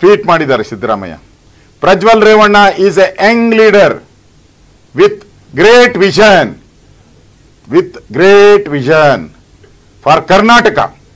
Tweet ಮಾಡಿದ್ದಾರೆ Siddaramaiah Prajwal Revanna is a young leader with great vision with great vision for Karnataka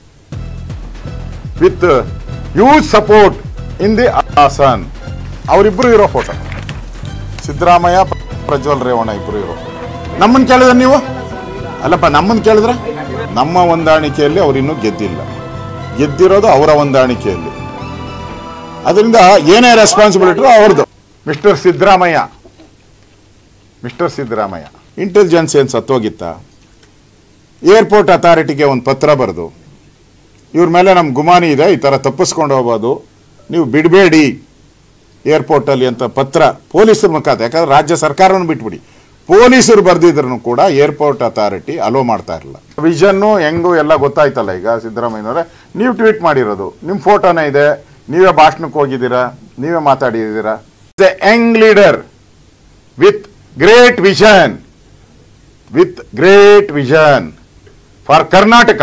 with use support in the Hassan ಅವರಿಬ್ಬರು ಇರೋ photo Siddaramaiah Prajwal Revanna ಇಬ್ಬರು ಇರೋ ನಮ್ಮನ್ನು ಕೇಳಿದ್ರೆ ನೀವು ಅಲ್ಲಪ್ಪ ನಮ್ಮನ್ನು ಕೇಳಿದ್ರೆ ನಮ್ಮ ಹೊಂದಾಣಿಕೆಯಲ್ಲಿ ಅವರಿನ್ನೂ ಗೆದ್ದಿಲ್ಲ ಗೆದ್ದಿರೋದು ಅವರ ಹೊಂದಾಣಿಕೆಯಲ್ಲಿ ಅದರಿಂದ ಏನೇ ರೆಸ್ಪಾನ್ಸಿಬಿಲಿಟಿ ಅವ್ರದ್ದು mister Siddaramaiah mister Siddaramaiah intelligence ಏನು ಸತ್ತೋಗಿತ್ತ ಏರ್ಪೋರ್ಟ್ ಅಥಾರಿಟಿಗೆ ಒಂದು ಪತ್ರ ಬರೆದು ಇವ್ರ ಮೇಲೆ ನಮ್ಮ ಗುಮಾನಿ ಇದೆ ಈ ಥರ ತಪ್ಪಿಸ್ಕೊಂಡು ಹೋಗ್ಬೋದು ನೀವು ಬಿಡಬೇಡಿ ಏರ್ಪೋರ್ಟಲ್ಲಿ ಅಂತ ಪತ್ರ ಪೊಲೀಸರ ಮುಖಾಂತರ ಯಾಕಂದ್ರೆ ರಾಜ್ಯ ಸರ್ಕಾರವನ್ನು ಬಿಟ್ಬಿಡಿ ಪೊಲೀಸರು ಬರೆದಿದ್ರು ಕೂಡ ಏರ್ಪೋರ್ಟ್ ಅಥಾರಿಟಿ ಅಲೋ ಮಾಡ್ತಾ ಇರಲಿಲ್ಲ ವಿಷನ್ನು ಹೆಂಗು ಎಲ್ಲ ಗೊತ್ತಾಯ್ತಲ್ಲ ಈಗ ಸಿದ್ದರಾಮಯ್ಯನವರೇ ನೀವು ಟ್ವೀಟ್ ಮಾಡಿರೋದು ನಿಮ್ಮ ಫೋಟೋನೇ ಇದೆ ನೀವೇ ಭಾಷಣಕ್ಕೆ ಹೋಗಿದ್ದೀರಾ ನೀವೇ ಮಾತಾಡಿದ್ದೀರಾ a young leader with great vision with great vision for Karnataka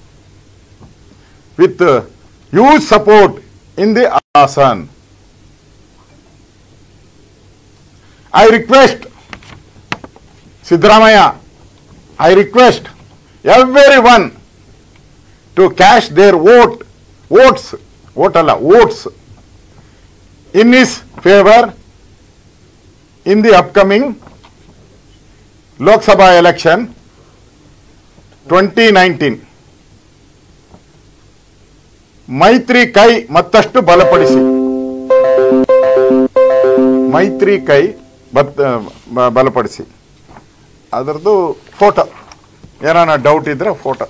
with use support in the Hassan I request Siddaramaiah I request everyone to cash their vote votes vote ಅಲ್ಲ votes in his favour in the upcoming Lok Sabha election twenty nineteen ಮೈತ್ರಿ ಕೈ ಮತ್ತಷ್ಟು ಬಲಪಡಿಸಿ ಮೈತ್ರಿ ಕೈ ಬತ್ ಬ- ಬಲಪಡಿಸಿ ಅದರದ್ದು photo ಏನಾನ ಡೌಟ್ ಇದ್ರೆ ಫೋಟೋ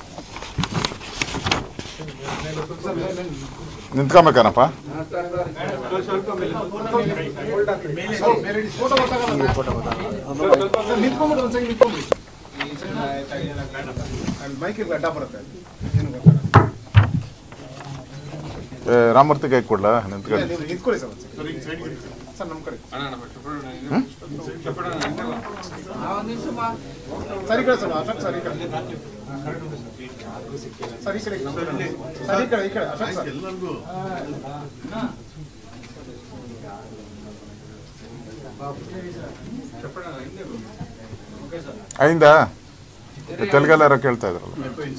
ನಿಂತ್ಕೊಬೇಕನಪ್ಪ ಏ, ರಾಮಮೂರ್ತಿ ಕೈ ಕೊಡ್ಲಾ ನಿಂತ್ಕೊಳ್ಳಿ ನಿಂತ್ಕೊಳ್ಳಿ ಸರ್ ಸರ್ ನಮ್ಮ ಕಡೆ ಸರಿ ಕಡೆ ಸರ್ ಅಶೋಕ್ ಸರ್ ಈ ಕಡೆ ಸರ್ ಈ ಕಡೆ ಸರ್ ಈ ಕಡೆ ಈ ಕಡೆ ಅಶೋಕ್ ಸರ್ ಅయింದಾ ತೆಲುಗಲ್ಲಾರ ಕೇಳ್ತಾ ಇದ್ರಲ್ಲ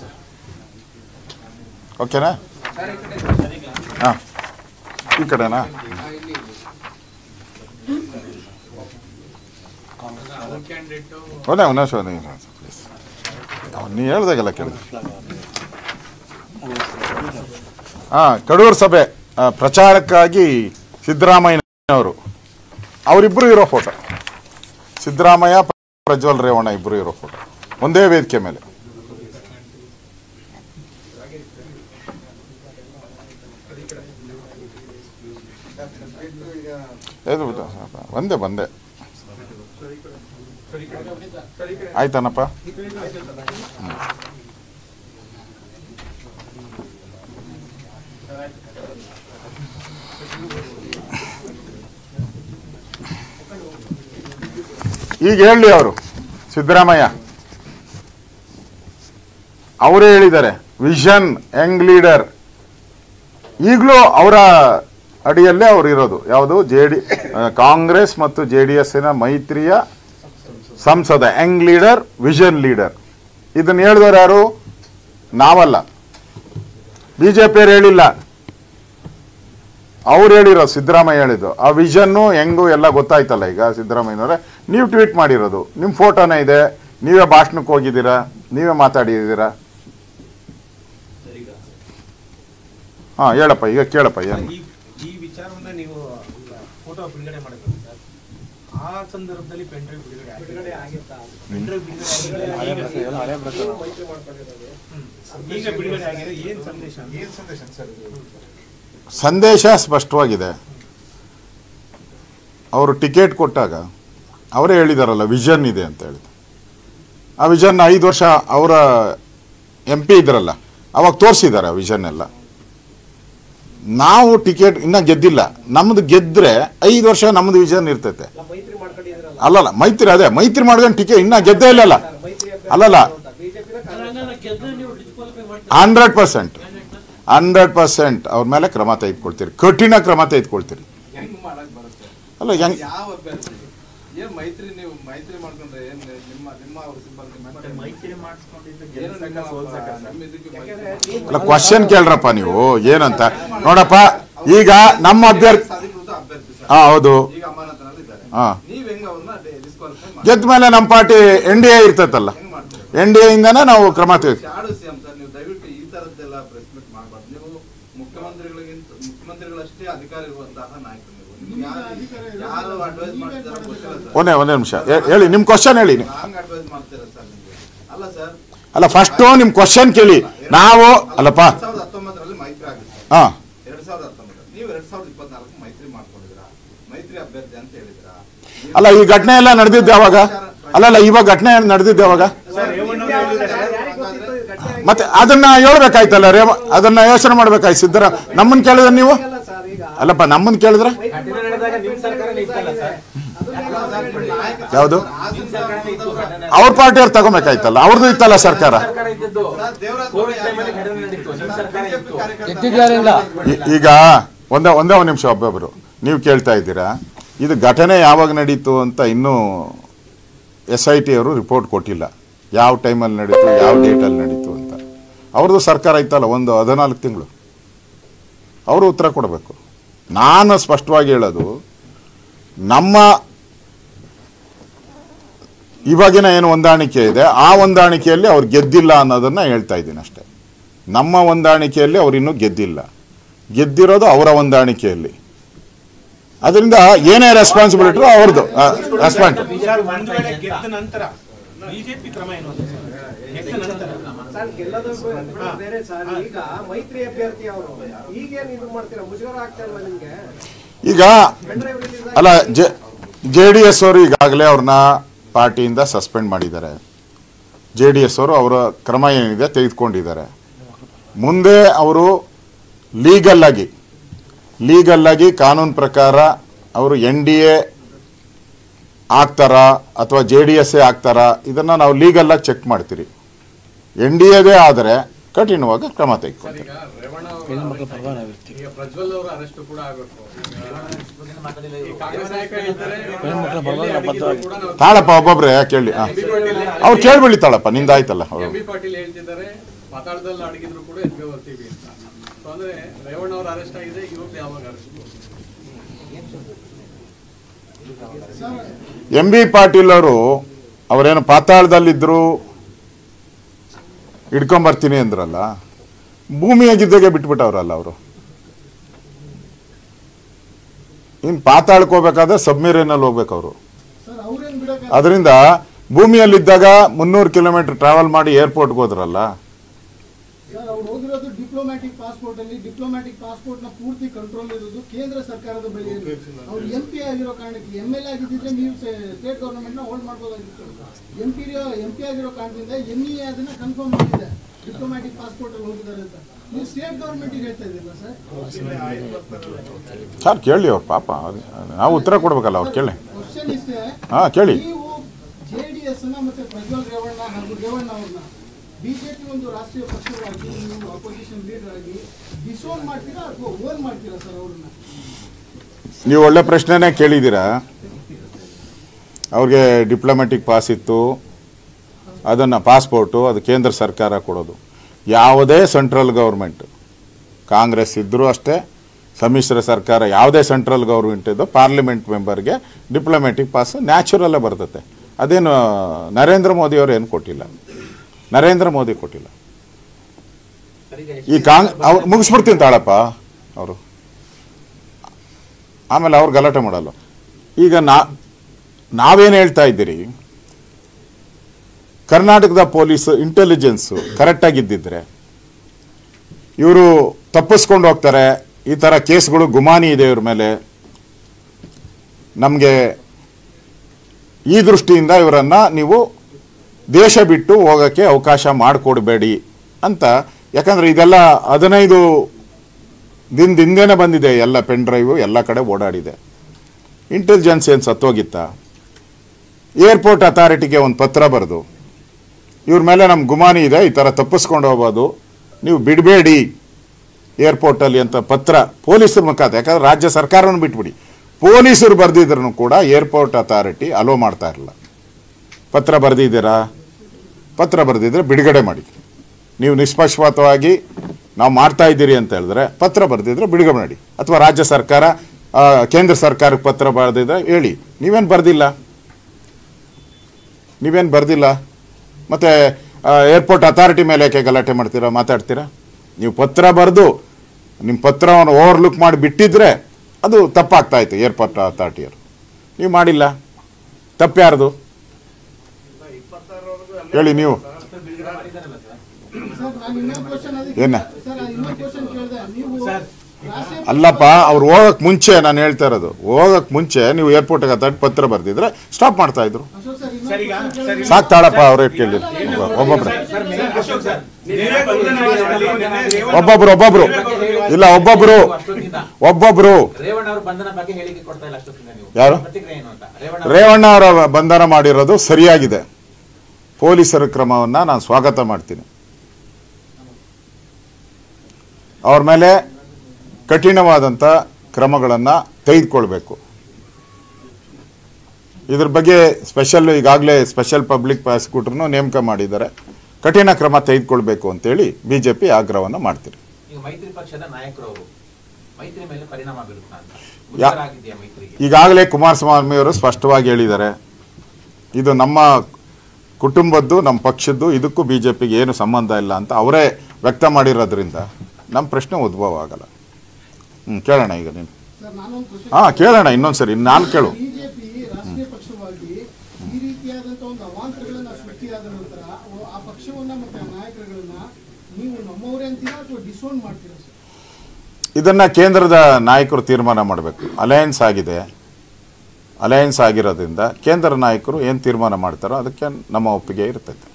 ಓಕೆನಾ ಹಾಂ ಈ ಕಡೆನಾ ಒಂದೇ ಒಂದೇ ನಿಮಿಷ, ಒಂದೇ ನಿಮಿಷ, ಪ್ಲೀಸ್ ಅವ್ನು ನೀ ಹೇಳ್ದಾಗೆಲ್ಲ ಕೇಳಿದೆ ಹಾಂ ಕಡೂರು ಸಭೆ ಆ, ಪ್ರಚಾರಕ್ಕಾಗಿ ಸಿದ್ದರಾಮಯ್ಯನವರು ಅವರಿಬ್ಬರು ಇರೋ ಫೋಟೋ ಸಿದ್ದರಾಮಯ್ಯ ಪ್ರಜ್ವಲ್ ರೇವಣ್ಣ ಇಬ್ಬರು ಇರೋ ಫೋಟೋ ಒಂದೇ ವೇದಿಕೆ ಮೇಲೆ ಇದು ಬಿಡು, ಒಂದೇ ಬಂದೆ ಆಯ್ತಾನಪ್ಪ ಹ್ಮ್. ಈಗ ಹೇಳಿ ಅವರು ಸಿದ್ದರಾಮಯ್ಯ ಅವರೇ ಹೇಳಿದ್ದಾರೆ ವಿಷನ್ ಯಂಗ್ ಲೀಡರ್ ಈಗಲೂ ಅವರ ಅಡಿಯಲ್ಲೇ ಅವ್ರು ಇರೋದು ಯಾವುದು ಜೆ ಡಿ ಕಾಂಗ್ರೆಸ್ ಮತ್ತು ಜೆ ಡಿ ಎಸ್ಸಿನ ಮೈತ್ರಿಯ ಸಂಸದ ಯಂಗ್ ಲೀಡರ್ ವಿಷನ್ ಲೀಡರ್ ಇದನ್ನ ಹೇಳಿದವರು ಯಾರು ನಾವಲ್ಲ ಬಿ ಜೆ ಪಿಯವ್ರು ಹೇಳಿಲ್ಲ ಅವ್ರು ಹೇಳಿರೋ ಸಿದ್ದರಾಮಯ್ಯ ಹೇಳಿದ್ದು ಆ ವಿಷನ್ನು ಹೆಂಗು ಎಲ್ಲ ಗೊತ್ತಾಯ್ತಲ್ಲ ಈಗ ಸಿದ್ದರಾಮಯ್ಯನವರೇ ನೀವು ಟ್ವೀಟ್ ಮಾಡಿರೋದು ನಿಮ್ಮ ಫೋಟೋನೇ ಇದೆ ನೀವೇ ಭಾಷಣಕ್ಕೆ ಹೋಗಿದ್ದೀರಾ ನೀವೇ ಮಾತಾಡಿದ್ದೀರಾ ಹಾಂ ಹೇಳಪ್ಪ ಈಗ ಕೇಳಪ್ಪ ಏನು ಈ ಈ ವಿಚಾರವನ್ನ ನೀವು ಫೋಟೋ ಬಿಡುಗಡೆ ಮಾಡಬೇಕು ಸರ್ ಆ ಸಂದರ್ಭದಲ್ಲಿ ಪೆನ್ ಡ್ರೈವ್ ಬಿಡುಗಡೆ ಬಿಡುಗಡೆ ಆಗಿತ್ತಾ ಪೆನ್ ಡ್ರೈವ್ ಬಿಡುಗಡೆ ಹ್ಮ್. ಈಗ ಬಿಡುಗಡೆ ಆಗಿದೆ ಏನ್ ಸಂದೇಶ ಏನ್ ಸಂದೇಶ ಸರ್ ಇದು? ಸಂದೇಶ ಸ್ಪಷ್ಟವಾಗಿದೆ ಅವರು ಟಿಕೆಟ್ ಕೊಟ್ಟಾಗ ಅವರೇ ಹೇಳಿದಾರಲ್ಲ ವಿಷನ್ ಇದೆ ಅಂತ ಹೇಳಿ ಆ ವಿಷನ್ ಐದು ವರ್ಷ ಅವರ ಎಂ ಪಿ ಇದ್ರಲ್ಲ ಅವಾಗ ತೋರಿಸಿದ್ದಾರೆ ಆ ವಿಷನ್ ಎಲ್ಲ ನಾವು ಟಿಕೆಟ್ ಇನ್ನ ಗೆದ್ದಿಲ್ಲ ನಮ್ದು ಗೆದ್ರೆ ಐದು ವರ್ಷ ನಮ್ದು ವಿಷನ್ ಇರ್ತೈತೆ ಮೈತ್ರಿ ಮಾಡ್ಕೊಂಡಿದ್ರಲ್ಲ ಅಲ್ಲಲ್ಲ ಮೈತ್ರಿ ಅದೇ ಮೈತ್ರಿ ಮಾಡ್ಕೊಂಡು ಟಿಕೆಟ್ ಇನ್ನ ಗೆದ್ದೇ ಇಲ್ಲಲ್ಲ ಅಲ್ಲಲ್ಲ ಹಂಡ್ರೆಡ್ ಪರ್ಸೆಂಟ್ ಹಂಡ್ರೆಡ್ ಪರ್ಸೆಂಟ್ ಅವ್ರ ಮೇಲೆ ಕ್ರಮ ತೆಗೆದುಕೊಳ್ತೀರಿ ಕಠಿಣ ಕ್ರಮ ತೆಗೆದುಕೊಳ್ತೀರಿ ಹೆಂಗ್ ಮಾಡಕ್ ಬರುತ್ತೆ ಅಲ್ಲ ಹೆಂಗ್ ಯಾವ ಅಭ್ಯರ್ಥಿ ಏನ್ ಮೈತ್ರಿ ನೀವು ಮೈತ್ರಿ ಮಾಡ್ಕೊಂಡ್ರೆ ಏನ್ ನಿಮ್ಮ ನಿಮ್ಮ ಅವ್ರ ಸಿಬ್ಬಂದಿ ಮತ್ತೆ ಮೈತ್ರಿ ಮಾಡಿಸ್ಕೊಂಡಿದ್ದು ಏನು ಗೆಲ್ಸಕ್ಕ ನಿಮ್ಮ ಸೋಲ್ಸಕ್ಕ ಸರ್. ನಮ್ಮ ಇದಕ್ಕೆ ಮೈತ್ರಿ ಅಲ್ಲ ಕ್ವಶನ್ ಕೇಳ್ರಪ್ಪ ನೀವು ಏನಂತ ನೋಡಪ್ಪ ಈಗ ನಮ್ಮ ಅಭ್ಯರ್ಥಿ ಅಧಿಕೃತ ಅಭ್ಯರ್ಥಿ ಸರ್ ಹಾ ಹೌದು ಈಗ ಅಮಾನತನಲ್ಲಿ ಇದ್ದಾರೆ ಹಾ ನೀವ್ ಹೆಂಗ್ ಅವ್ರನ್ನ ಡಿಸ್ಕ್ವಾಲಿಫೈ ಮಾಡಿ ಗೆದ್ದ ಮೇಲೆ ನಮ್ಮ ಪಾರ್ಟಿ ಎನ್ ಡಿ ಎ ಇರ್ತೈತಲ್ಲ ಹೆಂಗ್ ಮಾಡ್ತೀರಾ ಎನ್ ಡಿ ಎಯಿಂದನೇ ನಾವು ಕ್ರಮ ತೆಗೆದು ಶಾಡು ಸಿಎಂ ಸರ್ ನೀವು ದಯವಿಟ್ಟು ಈ ತರದ್ದೆಲ್ಲ ಪ್ರೆಸ್ ಮೀಟ್ ಮಾಡಬಾರ್ದು ನೀವು ಮುಖ್ಯಮಂತ್ರಿಗಳಿಗಿಂತ ಮುಖ್ಯಮಂತ್ರಿಗಳಷ್ಟೇ ಅಧಿಕಾರ ಇರುವಂತಹ ನಾಯಕರು ನೀವು ನಿಮ್ಗೆ ಯಾರು- ಯಾರು ಅಡ್ವೈಸ್ ಮಾಡ್ತಾರೋ ಗೊತ್ತಿಲ್ಲ ಸರ್ ಒಂದೇ ಒಂದೇ ನಿಮಿಷ ಹೇ- ಹೇಳಿ ನಿಮ್ಮ ಕ್ವಶನ್ ಹೇಳಿ ನೀವು. ರಾಂಗ್ ಅಡ್ವೈಸ್ ಮಾಡ್ತೀರಾ ಸರ್ ನಿಮ್ಗೆ ಅಲ್ಲ ಸರ್ ಅಲ್ಲ ಫಸ್ಟು ನಿಮ್ಮ ಕ್ವಶನ್ ಕೇಳಿ ನಾವು ಅಲ್ಲಪ್ಪ ಎರಡ್ ಸಾವಿರದ ಹತ್ತೊಂಬತ್ತರಲ್ಲಿ ಮೈತ್ರಿ ಆಗಿತ್ತು ಹಾಂ ಎರಡ್ ಸಾವಿರದ ಹತ್ತೊಂಬತ್ತು ನೀವು ಎರಡ್ ಸಾವಿರದ ಇಪ್ಪತ್ನಾಲ್ಕು ಮೈತ್ರಿ ಮಾಡ್ಕೊಂಡಿದ್ದೀರಾ ಮೈತ್ರಿ ಅಭ್ಯರ್ಥಿ ಅಂತ ಹೇಳಿದಿರಾ ಅಲ್ಲ ಈ ಘಟನೆ ಎಲ್ಲ ನಡೆದಿದ್ದು ಯಾವಾಗ ಅಲ್ಲಲ್ಲ ಇವಾಗ ಘಟನೆ ನಡೆದಿದ್ದು ಯಾವಾಗ ಸರ್ ರೇವಣ್ಣ ಅವ್ರು ಹೇಳಿದ್ದಾರೆ ಮತ್ತೆ ಅದನ್ನ ಹೇಳ್ಬೇಕಾಯ್ತಲ್ಲ ರೇವ ಅದನ್ನ ಯೋಚನೆ ಮಾಡ್ಬೇಕಾಯ್ತು ಸಿದ್ದರ ನಮ್ಮನ್ನ ಕೇಳಿದ್ರೆ ನೀವು ಅಲ್ಲಪ್ಪ ನಮ್ಮನ್ನ ಕೇಳಿದ್ರೆ ಘಟನೆ ನಡೆದಾಗ ನಿಮ್ ಸರ್ಕಾರನೇ ಇತ್ತಲ್ಲ ಸರ್ ಯಾವುದು ನಿಮ್ ಸರ್ಕಾರನೇ ಇತ್ತು ಘಟನೆ ಅವ್ರ ಪಾರ್ಟಿಯವ್ರು ತಗೋಬೇಕಾಯ್ತಲ್ಲ ಅವ್ರದ್ದು ಇತ್ತಲ್ಲ ಸರ್ಕಾರ ಸರ್ಕಾರ ಇದ್ದದ್ದು ಕೋವಿಡ್ ಟೈಮಲ್ಲಿ ಘಟನೆ ನಡೀತು ನಿಮ್ ಸರ್ಕಾರ ಇತ್ತು ಎತ್ತಿದ್ಯಾರಿಲ್ಲ ಈ- ಈಗ ಒಂದೇ ಒಂದೇ ಒಂದು ನಿಮಿಷ ಒಬ್ಬೊಬ್ಬರು ನೀವು ಕೇಳ್ತಾ ಇದ್ದೀರಾ ಇದು ಘಟನೆ ಯಾವಾಗ ನಡೀತು ಅಂತ ಇನ್ನೂ ಎಸ್ ಐ ಟಿ ಅವರು ರಿಪೋರ್ಟ್ ಕೊಟ್ಟಿಲ್ಲ ಯಾವ ಟೈಮಲ್ಲಿ ನಡೀತು ಯಾವ ಡೇಟಲ್ಲಿ ನಡೀತು ಅಂತ ಅವ್ರದ್ದು ಸರ್ಕಾರ ಇತ್ತಲ್ಲ ಒಂದು ಹದಿನಾಲ್ಕು ತಿಂಗಳು ಅವರು ಉತ್ತರ ಕೊಡಬೇಕು ನಾನು ಸ್ಪಷ್ಟವಾಗಿ ಹೇಳೋದು ನಮ್ಮ ಇವಾಗಿನ ಏನು ಹೊಂದಾಣಿಕೆ ಇದೆ ಆ ಹೊಂದಾಣಿಕೆಯಲ್ಲಿ ಅವ್ರು ಗೆದ್ದಿಲ್ಲ ಅನ್ನೋದನ್ನ ಹೇಳ್ತಾ ಇದ್ದೀನಿ ಅಷ್ಟೇ ನಮ್ಮ ಹೊಂದಾಣಿಕೆಯಲ್ಲಿ ಅವ್ರು ಇನ್ನೂ ಗೆದ್ದಿಲ್ಲ ಗೆದ್ದಿರೋದು ಅವರ ಹೊಂದಾಣಿಕೆಯಲ್ಲಿ ಅದರಿಂದ ಏನೇ ರೆಸ್ಪಾನ್ಸಿಬಿಲಿಟಿ ಅವ್ರದ್ದು ರೆಸ್ಪಾನ್ಸ್ ಸರ್ ಒಂದ್ ವೇಳೆ ಗೆದ್ದ ನಂತರ ಬಿಜೆಪಿ ಕ್ರಮ ಏನು ಅಂತ ಸರ್? ಗೆದ್ದ ನಂತರ ಸರ್ ಗೆಲ್ಲೋದು ಬಿಡೋದು ಬೇರೆ ಸರ್ ಈಗ ಮೈತ್ರಿ ಅಭ್ಯರ್ಥಿ ಅವರು ಈಗೇನ್ ಇದು ಮಾಡ್ತೀರಾ ಮುಜುಗರ ಆಗ್ತಾ ಇಲ್ವಾ ನಿಮ್ಗೆ ಈಗ ಪೆನ್ಡ್ರೈವ್ ರಿಲೀಸ್ ಅಲ್ಲ ಜೆ ಜೆ ಡಿ ಎಸ್ ಅವರು ಈಗಾಗಲೇ ಅವ್ರನ್ನ ಪಾರ್ಟಿಯಿಂದ ಸಸ್ಪೆಂಡ್ ಮಾಡಿದ್ದಾರೆ ಜೆ ಡಿ ಎಸ್ ಅವರು ಅವರ ಕ್ರಮ ಏನಿದೆ ತೆಗೆದುಕೊಂಡಿದ್ದಾರೆ ಮುಂದೆ ಅವರು ಲೀಗಲ್ ಆಗಿ ಲೀಗಲ್ ಆಗಿ ಕಾನೂನು ಪ್ರಕಾರ ಅವರು ಎನ್ ಡಿ ಎ ಆಗ್ತಾರಾ ಅಥವಾ ಜೆ ಡಿ ಎಸ್ ಎ ಆಗ್ತಾರಾ ಇದನ್ನ ನಾವು ಲೀಗಲ್ ಆಗಿ ಚೆಕ್ ಮಾಡ್ತೀರಿ ಎನ್ ಡಿ ಎದೇ ಆದರೆ ಕಠಿಣವಾಗಿ ಕ್ರಮ ತೆಗೆದುಕೊಳ್ತೀವಿ ಈಗ ರೇವಣ್ಣ ಅವರ ಈಗ ಪ್ರಜ್ವಲ್ ಅವರ ಅರೆಸ್ಟ್ ಕೂಡ ಆಗಬೇಕು ಈ ಕಾಂಗ್ರೆಸ್ ನಾಯಕ ಹೇಳ್ತಾರೆ ಎಲ್ಲಿ ಅಡಗಿದ್ರು ಕೂಡ ನಾವು ತಾಳಪ್ಪ ಒಬ್ಬೊಬ್ರೆ ಕೇಳಿ ಹಾಂ ಎಂ ಬಿ ಪಾಟೀಲ್ ಅವ್ರು ಕೇಳ್ಬಿಡಿ ತಾಳಪ್ಪ ನಿಂದಾಯ್ತಲ್ಲ ಅವರು ಎಂ ಬಿ ಪಾಟೀಲ್ ಹೇಳ್ತಿದ್ದಾರೆ ಪಾತಾಳದಲ್ಲಿ ಅಡಗಿದ್ರು ಕೂಡ ಎದ್ಗೆ ಬರ್ತೀವಿ ಅಂತ ಸೊ ಅಂದ್ರೆ ರೇವಣ್ಣ ಅವ್ರ ಅರೆಸ್ಟ್ ಆಗಿದೆ ಇವಾಗ ಯಾವಾಗ ಅರೆಸ್ಟ್ ಎಂ ಬಿ ಪಾಟೀಲ್ ಅವರು ಅವರೇನು ಪಾತಾಳದಲ್ಲಿದ್ದರು ಹಿಡ್ಕೊಂಬರ್ತೀನಿ ಅಂದ್ರಲ್ಲ ಭೂಮಿಯಾಗಿದ್ದಾಗೆ ಬಿಟ್ಬಿಟ್ಟವ್ರಲ್ಲ ಅವರು ಇನ್ನು ಪಾತಾಳಕ್ಕೆ ಹೋಗ್ಬೇಕಾದ್ರೆ ಸಬ್ಮಿರೇನಲ್ಲಿ ಹೋಗ್ಬೇಕು ಅವರು ಸರ್ ಅವ್ರೇನ್ ಬಿಡಕ್ಕೆ ಅದರಿಂದ ಭೂಮಿಯಲ್ಲಿದ್ದಾಗ ಮುನ್ನೂರು ಕಿಲೋಮೀಟರ್ ಟ್ರಾವೆಲ್ ಮಾಡಿ ಏರ್ಪೋರ್ಟ್ಗೆ ಹೋದ್ರಲ್ಲ ಸರ್ ಅವ್ರು ಹೋಗಿರೋದು ಡಿಪ್ಲೊಮ್ಯಾಟಿಕ್ ಪಾಸ್ಪೋರ್ಟ್ ಅಲ್ಲಿ ಡಿಪ್ಲೊಮ್ಯಾಟಿಕ್ ಪಾಸ್ಪೋರ್ಟ್ ನ ಪೂರ್ತಿ ಕಂಟ್ರೋಲ್ ಇರೋದು ಕೇಂದ್ರ ಸರ್ಕಾರದ ಬಳಿ ಅವ್ರು ಎಂ ಪಿ ಆಗಿರೋ ಕಾರಣಕ್ಕೆ ಎಂ ಎಲ್ ಆಗಿದ್ದಿದ್ರೆ ನೀವು ಸ್ಟೇಟ್ ಗವರ್ನಮೆಂಟ್ ನ ಹೋಲ್ಡ್ ಮಾಡ್ಬೋದಾಗಿತ್ತು ಎಂ ಪಿ ಎಂ ಪಿ ಆಗಿರೋ ಕಾರಣದಿಂದ ಎಂ ಇ ಅದನ್ನ ಕನ್ಫರ್ಮ್ ಮಾಡಿದೆ ಡಿಪ್ಲೊಮ್ಯಾಟಿಕ್ ಪಾಸ್ಪೋರ್ಟ್ ಅಲ್ಲಿ ಹೋಗಿದ್ದಾರೆ ಅಂತ ನೀವು ಸ್ಟೇಟ್ ಗವರ್ನಮೆಂಟ್ಗೆ ಹೇಳ್ತಾ ಇದ್ದೀರಾ ಸರ್ ಸರ್ ಕೇಳಿ ಅವ್ರು ಪಾಪ ನಾವು ಉತ್ತರ ಕೊಡ್ಬೇಕಲ್ಲ ಅವ್ರು ಕೇಳಿ ಕ್ವಶನ್ ಇಷ್ಟೇ ಹಾಂ ಕೇಳಿ ನೀವು ಜೆ ಡಿ ಎಸ್ ನ ಮತ್ತೆ ಪ್ರಜ್ವಲ್ ರೇವಣ್ಣ ಹಾಗೂ ರೇವಣ್ಣ ಅವ್ರನ್ನ ಬಿಜೆಪಿ ಒಂದು ರಾಷ್ಟ್ರೀಯ ಪಕ್ಷವಾಗಿ ನೀವು ಅಪೋಸಿಷನ್ ಲೀಡರ್ ಆಗಿ ಡಿಸೋನ್ ಮಾಡ್ತೀರಾ ಅಥವಾ ಓನ್ ಮಾಡ್ತೀರಾ ಸರ್ ಅವ್ರನ್ನ ನೀವು ಒಳ್ಳೆ ಪ್ರಶ್ನೆನೇ ಕೇಳಿದ್ದೀರಾ ಅವ್ರಿಗೆ ಡಿಪ್ಲೊಮ್ಯಾಟಿಕ್ ಪಾಸ್ ಇತ್ತು ಅದನ್ನು ಪಾಸ್ಪೋರ್ಟು ಅದು ಕೇಂದ್ರ ಸರ್ಕಾರ ಕೊಡೋದು ಯಾವುದೇ ಸೆಂಟ್ರಲ್ ಗೌರ್ಮೆಂಟ್ ಕಾಂಗ್ರೆಸ್ ಇದ್ದರೂ ಅಷ್ಟೇ ಸಮ್ಮಿಶ್ರ ಸರ್ಕಾರ ಯಾವುದೇ ಸೆಂಟ್ರಲ್ ಗೌರ್ಮೆಂಟ್ ಇದ್ದು ಪಾರ್ಲಿಮೆಂಟ್ ಮೆಂಬರ್ಗೆ ಡಿಪ್ಲೊಮ್ಯಾಟಿಕ್ ಪಾಸ್ ನ್ಯಾಚುರಲ್ಲೇ ಬರ್ತತೆ ಅದೇನು ನರೇಂದ್ರ ಮೋದಿಯವರು ಏನು ಕೊಟ್ಟಿಲ್ಲ ನರೇಂದ್ರ ಮೋದಿ ಕೊಟ್ಟಿಲ್ಲ ಈ ಕಾಂಗ್ ಅವ್ರು ಮುಗಿಸ್ಬಿಡ್ತೀನಿ ತಾಳಪ್ಪ ಅವರು ಆಮೇಲೆ ಅವ್ರು ಗಲಾಟೆ ಮಾಡಲ್ಲ ಈಗ ನಾ ನಾವೇನು ಹೇಳ್ತಾ ಇದ್ದೀರಿ ಕರ್ನಾಟಕದ ಪೊಲೀಸ್ ಇಂಟೆಲಿಜೆನ್ಸು ಕರೆಕ್ಟಾಗಿದ್ದಿದ್ರೆ ಇವರು ತಪ್ಪಿಸ್ಕೊಂಡು ಹೋಗ್ತಾರೆ ಈ ಥರ ಕೇಸ್ಗಳು ಗುಮಾನಿ ಇದೆ ಇವ್ರ ಮೇಲೆ ನಮಗೆ ಈ ದೃಷ್ಟಿಯಿಂದ ಇವರನ್ನು ನೀವು ದೇಶ ಬಿಟ್ಟು ಹೋಗೋಕ್ಕೆ ಅವಕಾಶ ಮಾಡಿಕೊಡ್ಬೇಡಿ ಅಂತ ಯಾಕಂದರೆ ಇದೆಲ್ಲ ಹದಿನೈದು ದಿನದ ಹಿಂದೆನೇ ಬಂದಿದೆ ಎಲ್ಲ ಪೆನ್ ಡ್ರೈವು ಎಲ್ಲ ಕಡೆ ಓಡಾಡಿದೆ ಇಂಟೆಲಿಜೆನ್ಸ್ ಏನು ಸತ್ತೋಗಿತ್ತ ಏರ್ಪೋರ್ಟ್ ಅಥಾರಿಟಿಗೆ ಒಂದು ಪತ್ರ ಬರೆದು ಇವ್ರ ಮೇಲೆ ನಮ್ಮ ಗುಮಾನಿ ಇದೆ ಈ ಥರ ತಪ್ಪಿಸ್ಕೊಂಡು ಹೋಗ್ಬೋದು ನೀವು ಬಿಡಬೇಡಿ ಏರ್ಪೋರ್ಟಲ್ಲಿ ಅಂತ ಪತ್ರ ಪೊಲೀಸರ ಮುಖಾಂತರ ಯಾಕಂದ್ರೆ ರಾಜ್ಯ ಸರ್ಕಾರವನ್ನು ಬಿಟ್ಬಿಡಿ ಪೊಲೀಸರು ಬರೆದಿದ್ರು ಕೂಡ ಏರ್ಪೋರ್ಟ್ ಅಥಾರಿಟಿ ಅಲೋ ಮಾಡ್ತಾ ಇರಲಿಲ್ಲ ಪತ್ರ ಬರೆದಿದ್ದೀರಾ ಪತ್ರ ಬರೆದಿದ್ರೆ ಬಿಡುಗಡೆ ಮಾಡಿ ನೀವು ನಿಷ್ಪಕ್ಷಪಾತವಾಗಿ ನಾವು ಮಾಡ್ತಾ ಇದ್ದೀರಿ ಅಂತ ಹೇಳಿದ್ರೆ ಪತ್ರ ಬರೆದಿದ್ರೆ ಬಿಡುಗಡೆ ಮಾಡಿ ಅಥವಾ ರಾಜ್ಯ ಸರ್ಕಾರ ಆ, ಕೇಂದ್ರ ಸರ್ಕಾರಕ್ಕೆ ಪತ್ರ ಬರೆದಿದ್ರೆ ಹೇಳಿ ನೀವೇನು ಬರೆದಿಲ್ಲ ನೀವೇನು ಬರೆದಿಲ್ಲ ಮತ್ತು ಏರ್ಪೋರ್ಟ್ ಅಥಾರಿಟಿ ಮೇಲೆ ಯಾಕೆ ಗಲಾಟೆ ಮಾಡ್ತೀರಾ ಮಾತಾಡ್ತೀರಾ ನೀವು ಪತ್ರ ಬರೆದು ನಿಮ್ಮ ಪತ್ರವನ್ನು ಓವರ್ಲುಕ್ ಮಾಡಿ ಬಿಟ್ಟಿದ್ರೆ ಅದು ತಪ್ಪಾಗ್ತಾ ಇತ್ತು ಏರ್ಪೋರ್ಟ್ ಅಥಾರಿಟಿಯವರು ನೀವು ಮಾಡಿಲ್ಲ ತಪ್ಪು ಯಾರ್ದು ಹೇಳಿ ನೀವು ಸರ್ ನಾನು ಇನ್ನೊಂದು ಕ್ವಶನ್ ಏನ? ಸರ್ ಇನ್ನೊಂದು ಕ್ವಶನ್ ಕೇಳಿದೆ ನೀವು ರಾಷ್ಟ್ರೀಯ ಅಲ್ಲಪ್ಪ ಅವ್ರು ಹೋಗಕ್ ಮುಂಚೆ ನಾನು ಹೇಳ್ತಾ ಇರೋದು ಹೋಗಕ್ ಮುಂಚೆ ನೀವು ಏರ್ಪೋರ್ಟ್ಗೆ ಅಥಾರಿಟಿ ಪತ್ರ ಬರೆದಿದ್ರೆ ಸ್ಟಾಪ್ ಮಾಡ್ತಾ ಇದ್ರು ಅಶೋಕ್ ಸರ್ ಸರ್, ಈಗ- ಇನ್ನೊಂದು ಸರ್, question ಈಗ- ಸಾಕ್ ತಾಳಪ್ಪ ಅವ್ರೇ ಕೇಳಿ ಒಬ್ಬೊಬ್ರೆ ಅಶೋಕ್ ಸರ್, ನೀವೇ ಬಂಧನ ಆದೇಶದಲ್ಲಿ ನಿನ್ನೆ ರೇವಣ್ಣ ಒಬ್ಬೊಬ್ರು ಒಬ್ಬೊಬ್ರು ಇಲ್ಲ ಒಬ್ಬೊಬ್ರು ಅಷ್ಟೊತ್ತಿಂದ ಒಬ್ಬೊಬ್ರು ರೇವಣ್ಣ ಅವ್ರ ಬಂಧನ ಬಗ್ಗೆ ಹೇಳಿಕೆ ಕೊಡ್ತಾ ಇಲ್ಲ ಅಷ್ಟೊತ್ತಿಂದ ನೀವು ಯಾರು? ಪ್ರತಿಕ್ರಿಯೆ ಏನು ಅಂತ ರೇವಣ್ಣ ರೇವಣ್ಣ ಅವರ ಬಂಧನ ಮಾಡಿರೋದು ಸರಿಯಾಗಿದೆ ಪೊಲೀಸರ ಕ್ರಮವನ್ನು ನಾನು ಸ್ವಾಗತ ಮಾಡ್ತೀನಿ ಅವ್ರ ಮೇಲೆ ಕಠಿಣವಾದಂಥ ಕ್ರಮಗಳನ್ನು ತೆಗೆದುಕೊಳ್ಬೇಕು ಇದ್ರ ಬಗ್ಗೆ ಸ್ಪೆಷಲ್ ಈಗಾಗಲೇ ಸ್ಪೆಷಲ್ ಪಬ್ಲಿಕ್ ಪ್ರಾಸಿಕ್ಯೂಟರ್ನು ನೇಮಕ ಮಾಡಿದ್ದಾರೆ ಕಠಿಣ ಕ್ರಮ ತೆಗೆದುಕೊಳ್ಬೇಕು ಅಂತೇಳಿ ಬಿ ಜೆ ಪಿ ಆಗ್ರಹವನ್ನು ಮಾಡ್ತೀರಿ ಈಗ ಮೈತ್ರಿ ಪಕ್ಷದ ನಾಯಕರು ಅವರು ಮೈತ್ರಿ ಮೇಲೆ ಪರಿಣಾಮ ಬೀರುತ್ತಾ ಅಂತ ಯಾ- ಮುಜುಗರ ಆಗಿದೆಯಾ ಮೈತ್ರಿಗೆ ಈಗಾಗಲೇ ಕುಮಾರಸ್ವಾಮಿ ಅವರು ಸ್ಪಷ್ಟವಾಗಿ ಹೇಳಿದ್ದಾರೆ ಇದು ನಮ್ಮ ಕುಟುಂಬದ್ದು ನಮ್ಮ ಪಕ್ಷದ್ದು ಇದಕ್ಕೂ ಬಿ ಜೆ ಪಿಗೆ ಏನು ಸಂಬಂಧ ಇಲ್ಲ ಅಂತ ಅವರೇ ವ್ಯಕ್ತ ಮಾಡಿರೋದ್ರಿಂದ ನಮ್ಮ ಪ್ರಶ್ನೆ ಉದ್ಭವ ಆಗಲ್ಲ ಹ್ಞೂ ಕೇಳೋಣ ಈಗ ನೀನು ಸರ್ ನಾನೊಂದು ಕ್ವಶನ್ ಹಾಂ ಕೇಳೋಣ ಇನ್ನೊಂದು ಸರಿ ನಾನು ಕೇಳು ಬಿಜೆಪಿ ರಾಷ್ಟ್ರೀಯ ಪಕ್ಷವಾಗಿ ಈ ರೀತಿಯಾದಂತ ಒಂದು ಅವಾಂತರಗಳನ್ನ ಸೃಷ್ಟಿಯಾದ ನಂತರ ಅವು- ಆ ಪಕ್ಷವನ್ನ ಮತ್ತೆ ಆ ನಾಯಕರುಗಳನ್ನ ನೀವು ನಮ್ಮವರೇ ಅಂತೀರಾ ಅಥವಾ ಡಿಸೋನ್ ಮಾಡ್ತೀರಾ ಸರ್ ಇದನ್ನು ಕೇಂದ್ರದ ನಾಯಕರು ತೀರ್ಮಾನ ಮಾಡಬೇಕು ಅಲಯನ್ಸ್ ಆಗಿದೆ ಅಲಯನ್ಸ್ ಆಗಿರೋದ್ರಿಂದ ಕೇಂದ್ರ ನಾಯಕರು ಏನು ತೀರ್ಮಾನ ಮಾಡ್ತಾರೋ ಅದಕ್ಕೆ ನಮ್ಮ ಒಪ್ಪಿಗೆ ಇರ್ತೈತೆ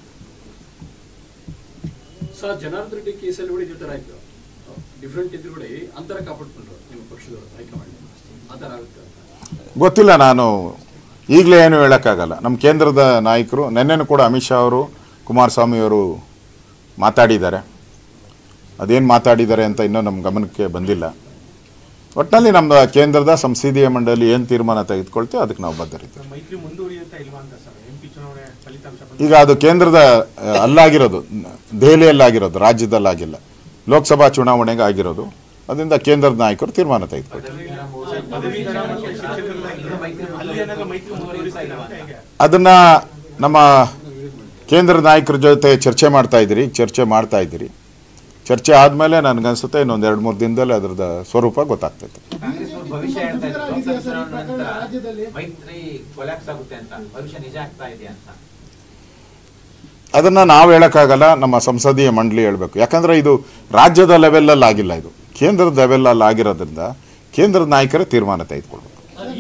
ಸರ್ ಜನಾರ್ದನ್ ರೆಡ್ಡಿ ಕೇಸಲ್ಲಿ ಕೂಡ ಇದೇ ಥರ ಆಯ್ತು ಡಿಫ್ರೆಂಟ್ ಇದ್ರು ಕೂಡ ಅಂತರ ಕಾಪಾಡ್ಕೊಂಡ್ರು ನಿಮ್ಮ ಪಕ್ಷದವರು ಹೈಕಮಾಂಡ್ ಆ ಥರ ಆಗುತ್ತೆ ಅಂತ ಗೊತ್ತಿಲ್ಲ ನಾನು ಈಗಲೇ ಏನು ಹೇಳೋಕ್ಕಾಗಲ್ಲ ನಮ್ಮ ಕೇಂದ್ರದ ನಾಯಕರು ನಿನ್ನೆನೂ ಕೂಡ ಅಮಿತ್ ಶಾ ಅವರು ಕುಮಾರಸ್ವಾಮಿ ಅವರು ಮಾತಾಡಿದ್ದಾರೆ ಅದೇನು ಮಾತಾಡಿದ್ದಾರೆ ಅಂತ ಇನ್ನೂ ನಮ್ಮ ಗಮನಕ್ಕೆ ಬಂದಿಲ್ಲ ಒಟ್ಟಿನಲ್ಲಿ ನಮ್ಮ ಕೇಂದ್ರದ ಸಂಸದೀಯ ಮಂಡಳಿ ಏನು ತೀರ್ಮಾನ ತೆಗೆದುಕೊಳ್ತೀವಿ ಅದಕ್ಕೆ ನಾವು ಬದ್ಧರಿದ್ದೀವಿ ಮೈತ್ರಿ ಮುಂದುವರಿಯುತ್ತಾ ಇಲ್ವಾ ಅಂತ ಸರ್ ಎಂಪಿ ಚುನಾವಣೆ ಫಲಿತಾಂಶ ಬಂದ ಈಗ ಅದು ಕೇಂದ್ರದ ಆ, ಅಲ್ಲಾಗಿರೋದು ದೆಹಲಿಯಲ್ಲಾಗಿರೋದು ರಾಜ್ಯದಲ್ಲಾಗಿಲ್ಲ ಲೋಕಸಭಾ ಚುನಾವಣೆಗೆ ಆಗಿರೋದು ಅದರಿಂದ ಕೇಂದ್ರದ ನಾಯಕರು ತೀರ್ಮಾನ ತೆಗೆದುಕೊಳ್ತಾರೆ ಪದವೀಧರ ಮತ್ತು ಶಿಕ್ಷಕರನ್ನ ಅಲ್ಲಿ ಏನಾದ್ರು ಮೈತ್ರಿ ಮುಂದುವರಿಸ್ತಾ ಇಲ್ವಾ ಅಂತ ಹೇಗೆ ಅದನ್ನ ನಮ್ಮ ಕೇಂದ್ರ ನಾಯಕರ ಜೊತೆ ಚರ್ಚೆ ಮಾಡ್ತಾ ಇದ್ದೀರಿ ಚರ್ಚೆ ಮಾಡ್ತಾ ಇದ್ದೀರಿ ಚರ್ಚೆ ಆದಮೇಲೆ ನನಗನ್ಸುತ್ತೆ ಇನ್ನೊಂದು ಎರಡು ಮೂರು ದಿನದಲ್ಲಿ ಅದ್ರದ್ದು ಸ್ವರೂಪ ಗೊತ್ತಾಗ್ತೈತೆ ಕಾಂಗ್ರೆಸ್ ಅವ್ರ ಭವಿಷ್ಯ ಹೇಳ್ತಾ ಇದ್ರು ಮುಜುಗರ ಲೋಕಸಭಾ ಆಗಿದೆ ಸರ್ ಈ ಚುನಾವಣೆ ಪ್ರಕರಣ ನಂತರ ರಾಜ್ಯದಲ್ಲಿ. ಮೈತ್ರಿ ಕೊಲ್ಯಾಪ್ಸ್ ಆಗುತ್ತೆ ಅಂತ ಭವಿಷ್ಯ ನಿಜ ಆಗ್ತಾ ಇದೆ ಅಂತ ಅದನ್ನು ನಾವು ಹೇಳೋಕ್ಕಾಗಲ್ಲ ನಮ್ಮ ಸಂಸದೀಯ ಮಂಡಳಿ ಹೇಳಬೇಕು ಯಾಕಂದರೆ ಇದು ರಾಜ್ಯದ ಲೆವೆಲಲ್ಲಿ ಆಗಿಲ್ಲ ಇದು ಕೇಂದ್ರದ ಲೆವೆಲಲ್ಲಿ ಆಗಿರೋದ್ರಿಂದ ಕೇಂದ್ರದ ನಾಯಕರೇ ತೀರ್ಮಾನ ತೆಗೆದುಕೊಳ್ಬೇಕು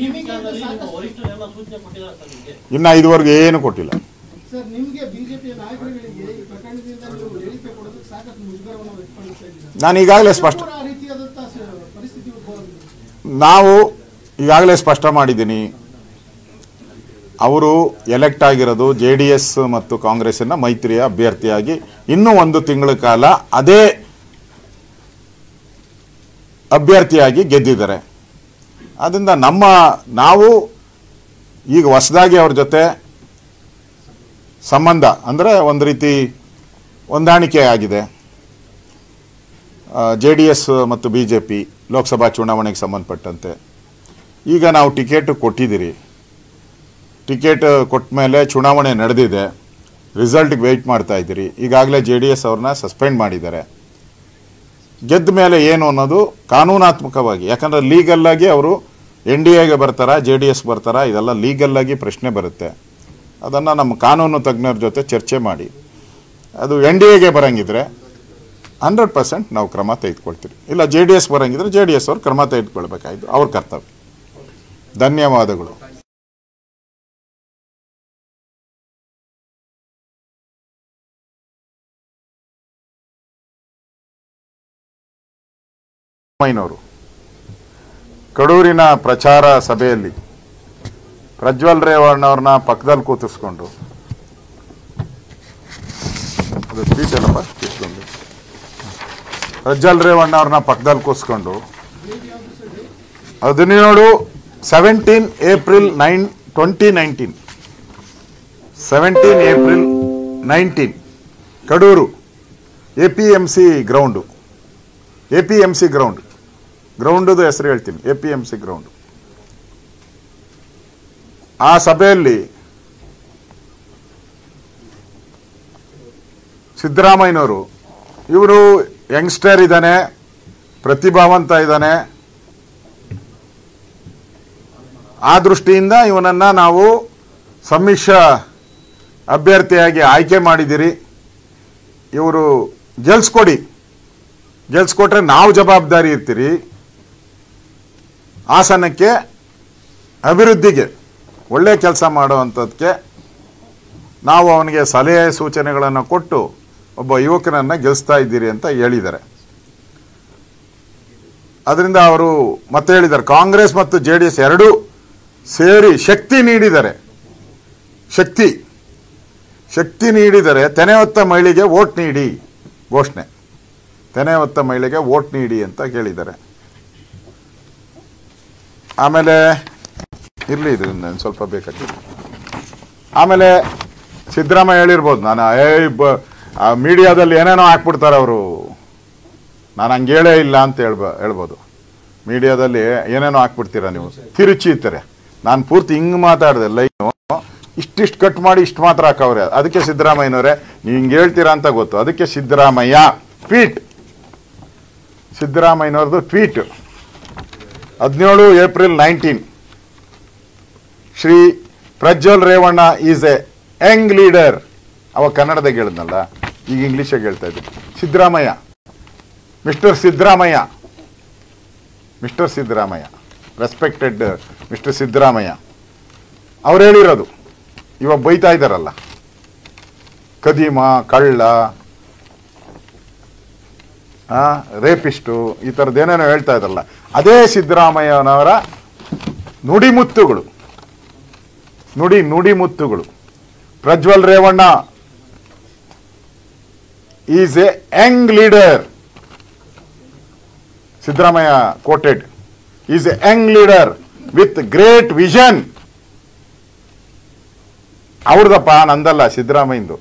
ಇನ್ನು ಇದುವರೆಗೂ ಏನು ಕೊಟ್ಟಿಲ್ಲ ಸರ್ ನಿಮ್ಗೆ ಬಿಜೆಪಿಯ ನಾಯಕರುಗಳಿಗೆ ಈ ಪ್ರಕರಣದಿಂದ ನೀವು ಹೇಳಿಕೆ ಕೊಡೋದಕ್ಕೆ ಸಾಕಷ್ಟು ಮುಜುಗರವನ್ನು ವ್ಯಕ್ತಪಡಿಸ್ತಾ ಇದ್ದೀರಾ ನಾನು ಈಗಾಗಲೇ ಸ್ಪಷ್ಟ ಆ ರೀತಿಯಾದಂತಹ ಸ- ಪರಿಸ್ಥಿತಿ ಉದ್ಭವ ಆಗಿದೆ. ನಾವು ಈಗಾಗಲೇ ಸ್ಪಷ್ಟ ಮಾಡಿದ್ದೀನಿ ಅವರು ಎಲೆಕ್ಟ್ ಆಗಿರೋದು ಜೆ ಡಿ ಎಸ್ ಮತ್ತು ಕಾಂಗ್ರೆಸ್ಸಿನ ಮೈತ್ರಿಯ ಅಭ್ಯರ್ಥಿಯಾಗಿ ಇನ್ನೂ ಒಂದು ತಿಂಗಳ ಕಾಲ ಅದೇ ಅಭ್ಯರ್ಥಿಯಾಗಿ ಗೆದ್ದಿದ್ದಾರೆ ಆದ್ದರಿಂದ ನಮ್ಮ ನಾವು ಈಗ ಹೊಸದಾಗಿ ಅವ್ರ ಜೊತೆ ಸಂಬಂಧ ಅಂದರೆ ಒಂದು ರೀತಿ ಹೊಂದಾಣಿಕೆ ಆಗಿದೆ ಜೆ ಡಿ ಎಸ್ ಮತ್ತು ಬಿ ಜೆ ಪಿ ಲೋಕಸಭಾ ಚುನಾವಣೆಗೆ ಸಂಬಂಧಪಟ್ಟಂತೆ ಈಗ ನಾವು ಟಿಕೆಟ್ ಕೊಟ್ಟಿದ್ದೀರಿ ಟಿಕೆಟ್ ಕೊಟ್ಟ ಮೇಲೆ ಚುನಾವಣೆ ನಡೆದಿದೆ ರಿಸಲ್ಟ್ಗೆ ವೆಯ್ಟ್ ಮಾಡ್ತಾ ಇದ್ದೀರಿ ಈಗಾಗಲೇ ಜೆ ಡಿ ಎಸ್ ಅವ್ರನ್ನ ಸಸ್ಪೆಂಡ್ ಮಾಡಿದ್ದಾರೆ ಗೆದ್ದ ಮೇಲೆ ಏನು ಅನ್ನೋದು ಕಾನೂನಾತ್ಮಕವಾಗಿ ಯಾಕಂದರೆ ಲೀಗಲ್ಲಾಗಿ ಅವರು ಎನ್ ಡಿ ಎಗೆ ಬರ್ತಾರಾ ಜೆ ಡಿ ಎಸ್ ಬರ್ತಾರಾ ಇದೆಲ್ಲ ಲೀಗಲ್ಲಾಗಿ ಪ್ರಶ್ನೆ ಬರುತ್ತೆ ಅದನ್ನು ನಮ್ಮ ಕಾನೂನು ತಜ್ಞರ ಜೊತೆ ಚರ್ಚೆ ಮಾಡಿ ಅದು ಎನ್ ಡಿ ಎಗೆ ಬರಂಗಿದ್ರೆ ಹಂಡ್ರೆಡ್ ಪರ್ಸೆಂಟ್ ನಾವು ಕ್ರಮ ತೆಗೆದುಕೊಳ್ತೀವಿ ಇಲ್ಲ ಜೆ ಡಿ ಎಸ್ ಬರಂಗಿದ್ರೆ ಜೆ ಡಿ ಎಸ್ ಅವ್ರು ಕ್ರಮ ತೆಗೆದುಕೊಳ್ಬೇಕಾಯ್ತು ಅವ್ರ ಕರ್ತವ್ಯ ಧನ್ಯವಾದಗಳು ಮೈನವರು ಕಡೂರಿನ ಪ್ರಚಾರ ಸಭೆಯಲ್ಲಿ ಪ್ರಜ್ವಲ್ ರೇವಣ್ಣವ್ರನ್ನ ಪಕ್ಕದಲ್ಲಿ ಕೂತಿಸ್ಕೊಂಡು ಅದು ಸ್ವೀಟ್ ಏನಪ್ಪ ಇಷ್ಟೊಂದು ಪ್ರಜ್ವಲ್ ರೇವಣ್ಣ ಅವ್ರನ್ನ ಪಕ್ಕದಲ್ಲಿ ಕೂರಿಸ್ಕೊಂಡು ಹದಿನೇಳು seventeen April nine twenty nineteen seventeen April nineteen Kadur A P M C ground A P M C ground ಗ್ರೌಂಡದು ಹೆಸರು ಹೇಳ್ತೀನಿ A P M C ground ಆ ಸಭೆಯಲ್ಲಿ ಸಿದ್ದರಾಮಯ್ಯನವರು ಇವರು ಯಂಗ್ಸ್ಟರ್ ಇದ್ದಾನೆ ಪ್ರತಿಭಾವಂತ ಇದ್ದಾನೆ ಆ ದೃಷ್ಟಿಯಿಂದ ಇವನನ್ನು ನಾವು ಸಮ್ಮಿಶ್ರ ಅಭ್ಯರ್ಥಿಯಾಗಿ ಆಯ್ಕೆ ಮಾಡಿದ್ದೀರಿ ಇವರು ಗೆಲ್ಸ್ಕೊಡಿ ಗೆಲ್ಸ್ಕೊಟ್ರೆ ನಾವು ಜವಾಬ್ದಾರಿ ಇರ್ತೀರಿ ಹಾಸನಕ್ಕೆ ಅಭಿವೃದ್ಧಿಗೆ ಒಳ್ಳೆ ಕೆಲಸ ಮಾಡುವಂಥದ್ದಕ್ಕೆ ನಾವು ಅವನಿಗೆ ಸಲಹೆ ಸೂಚನೆಗಳನ್ನು ಕೊಟ್ಟು ಒಬ್ಬ ಯುವಕನನ್ನು ಗೆಲ್ಲಿಸ್ತಾ ಇದ್ದೀರಿ ಅಂತ ಹೇಳಿದ್ದಾರೆ ಅದರಿಂದ ಅವರು ಮತ್ತೆ ಹೇಳಿದ್ದಾರೆ ಕಾಂಗ್ರೆಸ್ ಮತ್ತು ಜೆ ಡಿ ಎಸ್ ಎರಡೂ ಸೇರಿ ಶಕ್ತಿ ನೀಡಿದ್ದಾರೆ ಶಕ್ತಿ ಶಕ್ತಿ ನೀಡಿದರೆ ತೆನೆ ಹೊತ್ತ ಮಹಿಳೆಗೆ ವೋಟ್ ನೀಡಿ ಘೋಷಣೆ ತೆನೆ ಹೊತ್ತ ಮಹಿಳೆಗೆ ವೋಟ್ ನೀಡಿ ಅಂತ ಹೇಳಿದ್ದಾರೆ ಆಮೇಲೆ ಇರಲಿ ಇದು ನಾನು ಸ್ವಲ್ಪ ಬೇಕಾಗಿತ್ತು ಆಮೇಲೆ ಸಿದ್ದರಾಮಯ್ಯ ಹೇಳಿರ್ಬೋದು ನಾನು ಏ ಬ ಆ ಮೀಡಿಯಾದಲ್ಲಿ ಏನೇನೋ ಹಾಕ್ಬಿಡ್ತಾರೆ ಅವರು ನಾನು ಹಂಗೆ ಹೇಳೇ ಇಲ್ಲ ಅಂತ ಹೇಳ್ಬ ಹೇಳ್ಬೋದು ಮೀಡಿಯಾದಲ್ಲಿ ಏನೇನೋ ಹಾಕ್ಬಿಡ್ತೀರ ನೀವು ತಿರುಚಿತಾರೆ ನಾನು ಪೂರ್ತಿ ಹಿಂಗೆ ಮಾತಾಡಿದೆ ಲೈನು ಇಷ್ಟಿಷ್ಟು ಕಟ್ ಮಾಡಿ ಇಷ್ಟು ಮಾತ್ರ ಹಾಕವ್ರೆ ಅದಕ್ಕೆ ಸಿದ್ದರಾಮಯ್ಯನವರೇ ನೀವು ಹಿಂಗೆ ಹೇಳ್ತೀರಾ ಅಂತ ಗೊತ್ತು ಅದಕ್ಕೆ ಸಿದ್ದರಾಮಯ್ಯ ಟ್ವೀಟ್ ಸಿದ್ದರಾಮಯ್ಯನವ್ರದ್ದು ಟ್ವೀಟ್ ಹದಿನೇಳು April nineteen Shri Prajwal Revanna is a young leader ಅವ ಕನ್ನಡದಾಗ ಹೇಳಿದ್ನಲ್ಲ ಈಗ ಇಂಗ್ಲೀಷಾಗ ಹೇಳ್ತಾ ಇದ್ದೀನಿ Siddaramaiah mister Siddaramaiah mister Siddaramaiah respected mister Siddaramaiah ಅವ್ರು ಹೇಳಿರೋದು ಇವಾಗ ಬೈತಾ ಇದ್ದಾರಲ್ಲ ಕದೀಮ ಕಳ್ಳ ಆ, ರೇಪಿಸ್ಟು ಈ ಥರದ್ದು ಏನೇನೋ ಹೇಳ್ತಾ ಇದ್ರಲ್ಲ ಅದೇ ಸಿದ್ದರಾಮಯ್ಯನವರ ನುಡಿಮುತ್ತುಗಳು ನುಡಿ ನುಡಿಮುತ್ತುಗಳು Prajwal Revanna is a young leader Siddaramaiah quoted is a young leader with great vision ಅವ್ರದಪ್ಪ ನಂದಲ್ಲ ಸಿದ್ದರಾಮಯ್ಯಂದು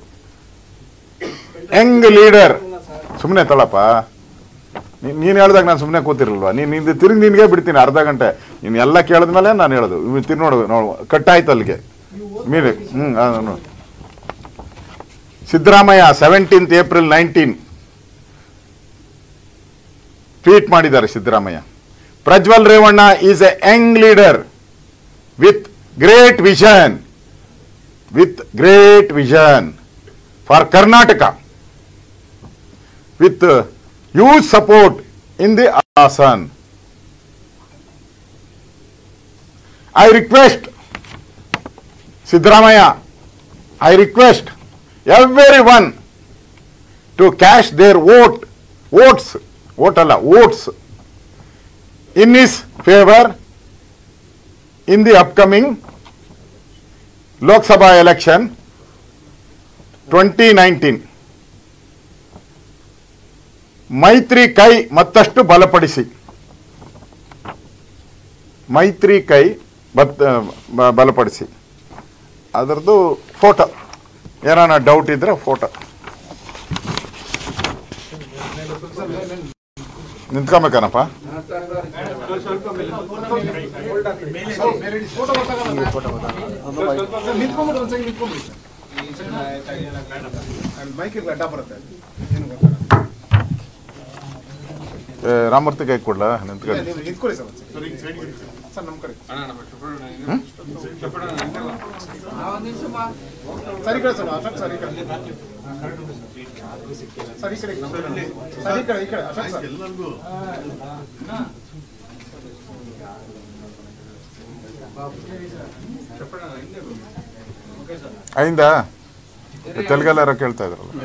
ಯಂಗ್ ಲೀಡರ್ ಸುಮ್ಮನೆ ತಳಪ್ಪ ನೀನು ಹೇಳ್ದಾಗ ನಾನು ಸುಮ್ಮನೆ ಕೂತಿರಲ್ವಾ ನೀನು ನಿಂದು ತಿರುಗಿ ನಿನಗೆ ಬಿಡ್ತೀನಿ ಅರ್ಧ ಗಂಟೆ ನೀನು ಎಲ್ಲ ಕೇಳಿದ್ಮೇಲೆ ನಾನು ಹೇಳೋದು ಇವ್ ತಿರು ನೋಡು ನೋಡು ಕಟ್ಟಾಯ್ತು ಅಲ್ಲಿಗೆ ಮೀರಿ ಹ್ಞೂ ನೋಡಿ Siddaramaiah seventeenth April nineteen tweet ಮಾಡಿದ್ದಾರೆ Siddaramaiah Prajwal Revanna is a young leader with great vision with great vision for Karnataka with uh, huge support in the Assam. I request Sidramaya, I request everyone to cash their vote, votes, vote alla, votes in his favor in the upcoming Lok Sabha election 2019. ಮೈತ್ರಿ ಕೈ ಮತ್ತಷ್ಟು ಬಲಪಡಿಸಿ ಮೈತ್ರಿ ಕೈ ಬತ್ ಬ- ಬಲಪಡಿಸಿ ಅದರದ್ದು photo ಏನಾನ doubt ಇದ್ರೆ ಫೋಟೋ ನಿಂತ್ಕೊಬೇಕನಪ್ಪ ನಿಂತ್ಕೊಂಡ್ಬಿಟ್ಟು ಒಂದ್ಸರಿ ನಿಂತ್ಕೊಂಡ್ಬಿಡಿ ಮೈಕಿಗೆ ಅಡ್ಡ ಬರುತ್ತೆ ಏ, ರಾಮಮೂರ್ತಿ ಕೈ ಕೊಡ್ಲಾ ನಿಂತ್ಕೊಳ್ಳಿ ನೀವು ನಿಂತ್ಕೊಳ್ಳಿ ಸರ್ ಒಂದ್ಸರಿ ಸರ್ ನಮ್ಮ ಕಡೆ ಸರಿ ಕಡೆ ಸರ್ ಅಶೋಕ್ ಸರ್ ಈ ಕಡೆ ಸರ್ ಈ ಕಡೆ ಸರ್ ಈ ಕಡೆ ಈ ಕಡೆ ಅಶೋಕ್ ಸರ್ ಅయింದ ತೆಲುಗಲ್ಲಾರ ಕೇಳ್ತಾ ಇದ್ರಲ್ಲ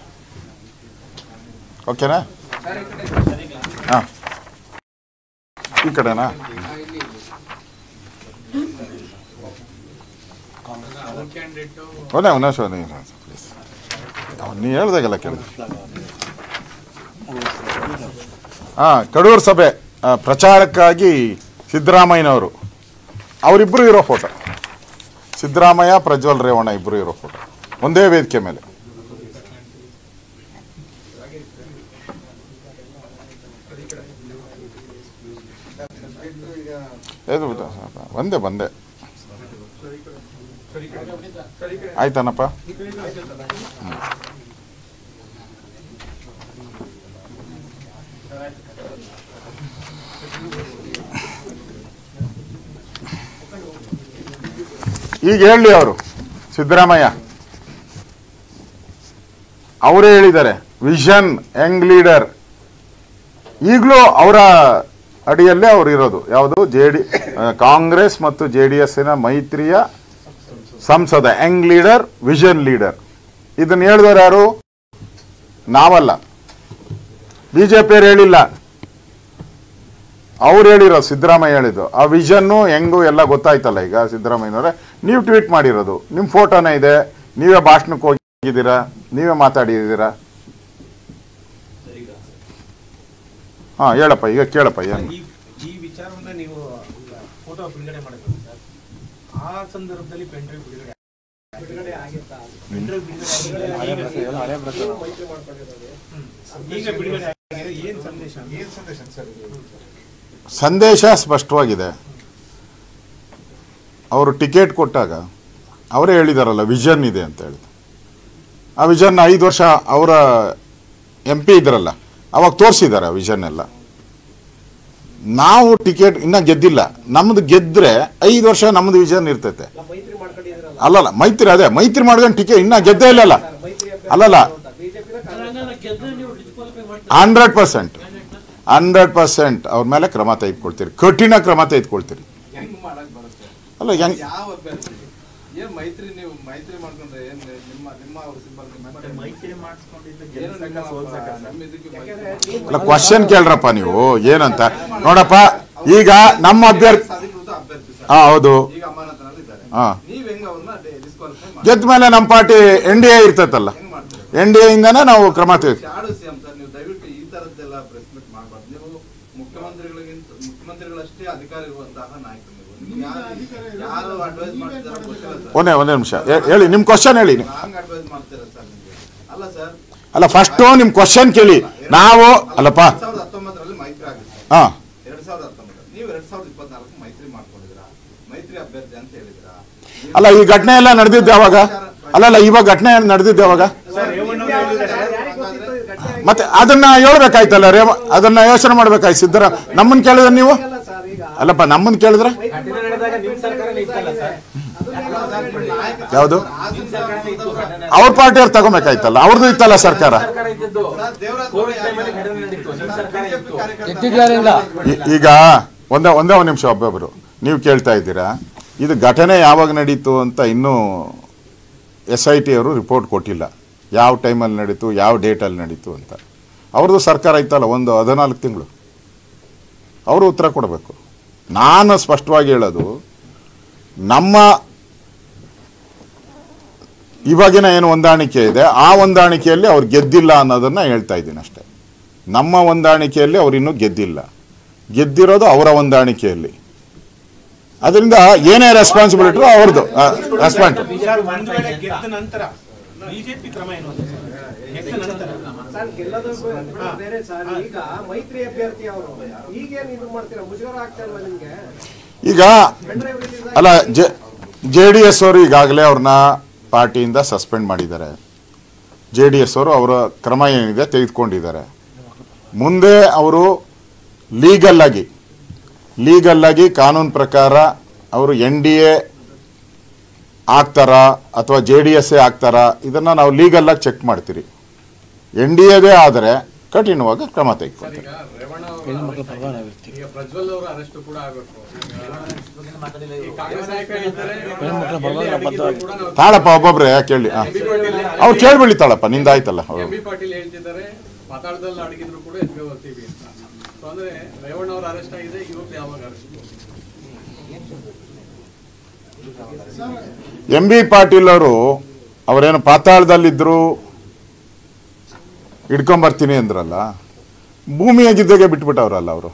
ಓಕೆನಾ ಹಾಂ ಈ ಕಡೆನಾ ಒಂದೇ ಒಂದೇ ಶೋ ಪ್ಲೀಸ್ ನೀ ಹೇಳ್ದಾಗೆಲ್ಲ ಕೇಳಿದೆ ಹಾಂ ಕಡೂರು ಸಭೆ ಆ, ಪ್ರಚಾರಕ್ಕಾಗಿ ಸಿದ್ದರಾಮಯ್ಯನವರು ಅವರಿಬ್ಬರು ಇರೋ ಫೋಟೋ ಸಿದ್ದರಾಮಯ್ಯ ಪ್ರಜ್ವಲ್ ರೇವಣ್ಣ ಇಬ್ಬರು ಇರೋ ಫೋಟೋ ಒಂದೇ ವೇದಿಕೆ ಮೇಲೆ ಇದು ಬಿಡು, ಬಂದೆ ಬಂದೆ ಆಯ್ತಾನಪ್ಪ ಈಗ ಹೇಳಿ ಅವರು ಸಿದ್ದರಾಮಯ್ಯ ಅವರೇ ಹೇಳಿದ್ದಾರೆ ವಿಷನ್ ಯಂಗ್ ಲೀಡರ್ ಈಗಲೂ ಅವರ ಅಡಿಯಲ್ಲೇ ಅವ್ರು ಇರೋದು ಯಾವುದು ಜೆ ಡಿ ಕಾಂಗ್ರೆಸ್ ಮತ್ತು ಜೆ ಡಿ ಎಸ್ಸಿನ ಮೈತ್ರಿಯ ಸಂಸದ ಯಂಗ್ ಲೀಡರ್ ವಿಷನ್ ಲೀಡರ್ ಇದನ್ನ ಹೇಳಿದವರು ಯಾರು ನಾವಲ್ಲ ಬಿಜೆಪಿಯವ್ರು ಹೇಳಿಲ್ಲ ಅವ್ರು ಹೇಳಿರೋ ಸಿದ್ದರಾಮಯ್ಯ ಹೇಳಿದ್ದು ಆ ವಿಷನ್ನು ಹೆಂಗು ಎಲ್ಲ ಗೊತ್ತಾಯ್ತಲ್ಲ ಈಗ ಸಿದ್ದರಾಮಯ್ಯನವರೇ ನೀವು ಟ್ವೀಟ್ ಮಾಡಿರೋದು ನಿಮ್ಮ ಫೋಟೋನೇ ಇದೆ ನೀವೇ ಭಾಷಣಕ್ಕೆ ಹೋಗಿದ್ದೀರಾ ನೀವೇ ಮಾತಾಡಿದ್ದೀರಾ ಹಾ ಹೇಳಪ್ಪ ಈಗ ಕೇಳಪ್ಪ ಏನು ಈ ಈ ವಿಚಾರವನ್ನ ನೀವು ಫೋಟೋ ಬಿಡುಗಡೆ ಮಾಡಬೇಕು ಸರ್ ಆ ಸಂದರ್ಭದಲ್ಲಿ ಪೆನ್ ಡ್ರೈವ್ ಬಿಡುಗಡೆ ಬಿಡುಗಡೆ ಆಗಿತ್ತಾ ಪೆನ್ ಡ್ರೈವ್ ಬಿಡುಗಡೆ ಆಗಿದೆ, ಈಗ ಮೈತ್ರಿ ಮಾಡ್ಕೊಂಡಿರೋದು ಹ್ಮ್. ಈಗ ಬಿಡುಗಡೆ ಆಗಿದೆ ಏನ್ ಸಂದೇಶ ಏನ್ ಸಂದೇಶ ಸರ್ ಸಂದೇಶ ಸ್ಪಷ್ಟವಾಗಿದೆ ಅವರು ಟಿಕೆಟ್ ಕೊಟ್ಟಾಗ ಅವರೇ ಹೇಳಿದಾರಲ್ಲ ವಿಷನ್ ಇದೆ ಅಂತ ಹೇಳಿ ಆ ವಿಷನ್ ಐದು ವರ್ಷ ಅವರ ಎಂ ಪಿ ಇದ್ರಲ್ಲ ಅವಾಗ ತೋರಿಸಿದ್ದಾರೆ ಆ ವಿಷನ್ ಎಲ್ಲ ನಾವು ಟಿಕೆಟ್ ಇನ್ನ ಗೆದ್ದಿಲ್ಲ ನಮ್ದು ಗೆದ್ರೆ ಐದು ವರ್ಷ ನಮ್ದು ವಿಷನ್ ಇರ್ತೈತೆ ಎಲ್ಲ ಮೈತ್ರಿ ಮಾಡ್ಕೊಂಡಿದ್ರಲ್ಲ ಅಲ್ಲಲ್ಲ ಮೈತ್ರಿ ಅದೇ ಮೈತ್ರಿ ಮಾಡ್ಕೊಂಡು ಟಿಕೆಟ್ ಇನ್ನ ಗೆದ್ದೇ ಇಲ್ಲಲ್ಲ ಮೈತ್ರಿ ಅಲ್ಲಲ್ಲ ಬಿಜೆಪಿನ ಹಂಡ್ರೆಡ್ ಪರ್ಸೆಂಟ್ ಹಂಡ್ರೆಡ್ ಪರ್ಸೆಂಟ್ ಅವ್ರ ಮೇಲೆ ಕ್ರಮ ತೆಗೆದುಕೊಳ್ತೀರಿ ಕಠಿಣ ಕ್ರಮ ತೆಗೆದುಕೊಳ್ತೀರಿ ಹೆಂಗ್ ಮಾಡಕ್ ಬರುತ್ತೆ ಅಲ್ಲ ಹೆಂಗ್ ಯಾವ ಅಭ್ಯರ್ಥಿ ಏನ್ ಮೈತ್ರಿ ನೀವು ಮೈತ್ರಿ ಮಾಡ್ಕೊಂಡ್ರೆ ಏನ್ ನಿಮ್ಮ ನಿಮ್ಮ ಅವ್ರ ಸಿಂಬಲ್ ಮೈತ್ರಿ ಮಾಡಿಸ್ಕೊಂಡಿದ್ದು ಏನು ನಿಮ್ಮ ನಮ್ಮ ಇದಕ್ಕೆ ಮೈತ್ರಿ ಅಲ್ಲ ಕ್ವಶನ್ ಕೇಳ್ರಪ್ಪ ನೀವು ಏನಂತ ನೋಡಪ್ಪ ಈಗ ನಮ್ಮ ಅಭ್ಯರ್ಥಿ ಅಧಿಕೃತ ಅಭ್ಯರ್ಥಿ ಸರ್ ಹಾ ಹೌದು ಈಗ ಅಮಾನತನಲ್ಲಿ ಇದ್ದಾರೆ ಹಾ ನೀವ್ ಹೆಂಗ್ ಅವ್ರನ್ನ ಡಿಸ್ಕ್ವಾಲಿಫೈ ಮಾಡಿ ಗೆದ್ದ ಮೇಲೆ ನಮ್ಮ ಪಾರ್ಟಿ ಎನ್ ಡಿ ಎ ಇರ್ತೈತಲ್ಲ ಹೆಂಗ್ ಮಾಡ್ತೀರಾ ಎನ್ ಡಿ ಎಯಿಂದನೇ ನಾವು ಕ್ರಮ ತೆಗೆದು ಶಾಡು ಸಿಎಂ ಸರ್ ನೀವು ದಯವಿಟ್ಟು ಈ ತರದ್ದೆಲ್ಲ ಪ್ರೆಸ್ ಮೀಟ್ ಮಾಡಬಾರ್ದು ನೀವು ಮುಖ್ಯಮಂತ್ರಿಗಳಿಗಿಂತ ಮುಖ್ಯಮಂತ್ರಿಗಳಷ್ಟೇ ಅಧಿಕಾರ ಇರುವಂತಹ ನಾಯಕರು ನೀವು ನಿಮ್ಗೆ ಯಾರು ಯಾರು ಅಡ್ವೈಸ್ ಮಾಡ್ತಾರೋ ಗೊತ್ತಿಲ್ಲ ಸರ್ ಒಂದೇ ಒಂದೇ ನಿಮಿಷ ಹೇ- ಹೇಳಿ ನಿಮ್ಮ ಕ್ವಶನ್ ಹೇಳಿ ನೀವು. ರಾಂಗ್ ಅಡ್ವೈಸ್ ಮಾಡ್ತೀರಾ ಸರ್ ನಿಮ್ಗೆ ಅಲ್ಲ ಸರ್ ಅಲ್ಲ ಫಸ್ಟು ನಿಮ್ಮ ಕ್ವಶನ್ ಕೇಳಿ ನಾವು ಅಲ್ಲಪ್ಪ ಎರಡ್ ಸಾವಿರದ ಹತ್ತೊಂಬತ್ತರಲ್ಲಿ ಮೈತ್ರಿ ಆಗಿತ್ತು ಹಾ ಎರಡ್ ಸಾವಿರದ ಹತ್ತೊಂಬತ್ತು ನೀವು ಎರಡ್ ಸಾವಿರದ ಇಪ್ಪತ್ನಾಲ್ಕು ಮೈತ್ರಿ ಮಾಡ್ಕೊಂಡಿದ್ದೀರಾ ಮೈತ್ರಿ ಅಭ್ಯರ್ಥಿ ಅಂತ ಹೇಳಿದಿರಾ ಅಲ್ಲ ಈ ಘಟನೆ ಎಲ್ಲ ನಡೆದಿದ್ದು ಯಾವಾಗ ಅಲ್ಲಲ್ಲ ಇವಾಗ ಘಟನೆ ನಡೆದಿದ್ದು ಯಾವಾಗ ಯಾರಿಗೆ ಗೊತ್ತಿತ್ತು ಇದು ಘಟನೆ ಮತ್ತೆ ಅದನ್ನ ಹೇಳ್ಬೇಕಾಯ್ತಲ್ಲ ರೇವ ಅದನ್ನ ಯೋಚನೆ ಮಾಡ್ಬೇಕಾಯ್ತು ಸಿದ್ದರ ನಮ್ಮನ್ನ ಕೇಳಿದ್ರೆ ನೀವು ಆಗಿಲ್ಲ ಸರ್ ಈಗ ಅಲ್ಲಪ್ಪ ನಮ್ಮನ್ನ ಕೇಳಿದ್ರೆ ಘಟನೆ ನಡೆದಾಗ ನಿಮ್ ಸರ್ಕಾರನೇ ಇತ್ತಲ್ಲ ಸರ್ ಯಾವುದು ಹಾಸನ ಸರ್ಕಾರದಿಂದ ಸರ್ ಅವ್ರ ಪಾರ್ಟಿಯವ್ರು ತಗೋಬೇಕಾಯ್ತಲ್ಲ ಅವ್ರದ್ದು ಇತ್ತಲ್ಲ ಸರ್ಕಾರ ದೇವರಾಜ್ ಈ- ಈಗ ಒಂದೇ ಒಂದೇ ಒಂದು ನಿಮಿಷ ಒಬ್ಬೊಬ್ಬರು ನೀವು ಕೇಳ್ತಾ ಇದ್ದೀರಾ ಇದು ಘಟನೆ ಯಾವಾಗ ನಡೀತು ಅಂತ ಇನ್ನೂ ಎಸ್ ಐ ಟಿ ಅವರು ರಿಪೋರ್ಟ್ ಕೊಟ್ಟಿಲ್ಲ ಯಾವ ಟೈಮಲ್ಲಿ ನಡೀತು ಯಾವ ಡೇಟಲ್ಲಿ ನಡೀತು ಅಂತ ಅವ್ರದ್ದು ಸರ್ಕಾರ ಇತ್ತಲ್ಲ ಒಂದು ಹದಿನಾಲ್ಕು ತಿಂಗಳು ಅವರು ಉತ್ತರ ಕೊಡಬೇಕು ನಾನು ಸ್ಪಷ್ಟವಾಗಿ ಹೇಳೋದು ನಮ್ಮ ಇವಾಗಿನ ಏನು ಹೊಂದಾಣಿಕೆ ಇದೆ ಆ ಹೊಂದಾಣಿಕೆಯಲ್ಲಿ ಅವ್ರು ಗೆದ್ದಿಲ್ಲ ಅನ್ನೋದನ್ನ ಹೇಳ್ತಾ ಇದ್ದೀನಿ ಅಷ್ಟೇ ನಮ್ಮ ಹೊಂದಾಣಿಕೆಯಲ್ಲಿ ಅವ್ರು ಇನ್ನೂ ಗೆದ್ದಿಲ್ಲ ಗೆದ್ದಿರೋದು ಅವರ ಹೊಂದಾಣಿಕೆಯಲ್ಲಿ ಅದರಿಂದ ಏನೇ ರೆಸ್ಪಾನ್ಸಿಬಿಲಿಟಿ ಅವ್ರದ್ದು ರೆಸ್ಪಾನ್ಸ್ ಒಂದು ವೇಳೆ ಗೆದ್ದ ನಂತರ ಬಿಜೆಪಿ ಕ್ರಮ ಏನು ಅಂತ ಸರ್? ಗೆದ್ದ ನಂತರ ಸರ್ ಗೆಲ್ಲೋದು ಬೇ- ಬೇರೆ ಸರ್ ಈಗ ಮೈತ್ರಿ ಅಭ್ಯರ್ಥಿ ಅವರು ಈಗೇನ್ ಇದು ಮಾಡ್ತೀರಾ ಮುಜುಗರ ಆಗ್ತಾ ಇಲ್ವಾ ನಿಮ್ಗೆ ಈಗ ಪೆನ್ಡ್ರೈವ್ ರಿಲೀಸ್ ಅಲ್ಲ ಜೆ ಜೆ ಡಿ ಎಸ್ ಅವರು ಈಗಾಗಲೇ ಅವ್ರನ್ನ ಪಾರ್ಟಿಯಿಂದ ಸಸ್ಪೆಂಡ್ ಮಾಡಿದ್ದಾರೆ ಜೆ ಡಿ ಎಸ್ ಅವರು ಅವರ ಕ್ರಮ ಏನಿದೆ ತೆಗೆದುಕೊಂಡಿದ್ದಾರೆ ಮುಂದೆ ಅವರು ಲೀಗಲ್ ಆಗಿ ಲೀಗಲ್ ಆಗಿ ಕಾನೂನು ಪ್ರಕಾರ ಅವರು ಎನ್ ಡಿ ಎ ಆಗ್ತಾರಾ ಅಥವಾ ಜೆ ಡಿ ಎಸ್ ಆಗ್ತಾರಾ ಇದನ್ನು ನಾವು ಲೀಗಲ್ ಆಗಿ ಚೆಕ್ ಮಾಡ್ತೀರಿ ಎನ್ ಡಿ ಎದೇ ಆದರೆ ಕಠಿಣವಾಗಿ ಕ್ರಮ ತೆಗೆದುಕೊಳ್ತೀವಿ ಈಗ ರೇವಣ್ಣ ಅವರ ಈಗ ಪ್ರಜ್ವಲ್ ಅವರ ಅರೆಸ್ಟ್ ಕೂಡ ಆಗಬೇಕು ಈ ಕಾಂಗ್ರೆಸ್ ನಾಯಕ ಹೇಳ್ತಾರೆ ಎಲ್ಲಿ ಅಡಗಿದ್ರು ಕೂಡ ನಾವು ತಾಳಪ್ಪ ಒಬ್ಬೊಬ್ರೆ ಕೇಳಿ ಹಾಂ ಎಂ ಬಿ ಪಾಟೀಲ್ ಅವ್ರು ಕೇಳ್ಬಿಡಿ ತಾಳಪ್ಪ ನಿಂದಾಯ್ತಲ್ಲ ಅವ್ರು ಎಂ ಬಿ ಪಾಟೀಲ್ ಹೇಳ್ತಿದ್ದಾರೆ ಪಾತಾಳದಲ್ಲಿ ಅಡಗಿದ್ರು ಕೂಡ ಎದ್ಗೆ ಹೋಗ್ತೀವಿ ಅಂತ ಸೊ ಅಂದ್ರೆ ರೇವಣ್ಣ ಅವ್ರ ಅರೆಸ್ಟ್ ಆಗಿದೆ ಇವಾಗ ಯಾವಾಗ ಅರೆಸ್ಟ್ ಎಂ ಬಿ ಪಾಟೀಲ್ ಅವರು ಅವರೇನು ಪಾತಾಳದಲ್ಲಿದ್ದರು ಹಿಡ್ಕೊಂಬರ್ತೀನಿ ಅಂದ್ರಲ್ಲ ಭೂಮಿಯಾಗಿದ್ದಾಗೆ ಬಿಟ್ಬಿಟ್ಟವ್ರಲ್ಲ ಅವರು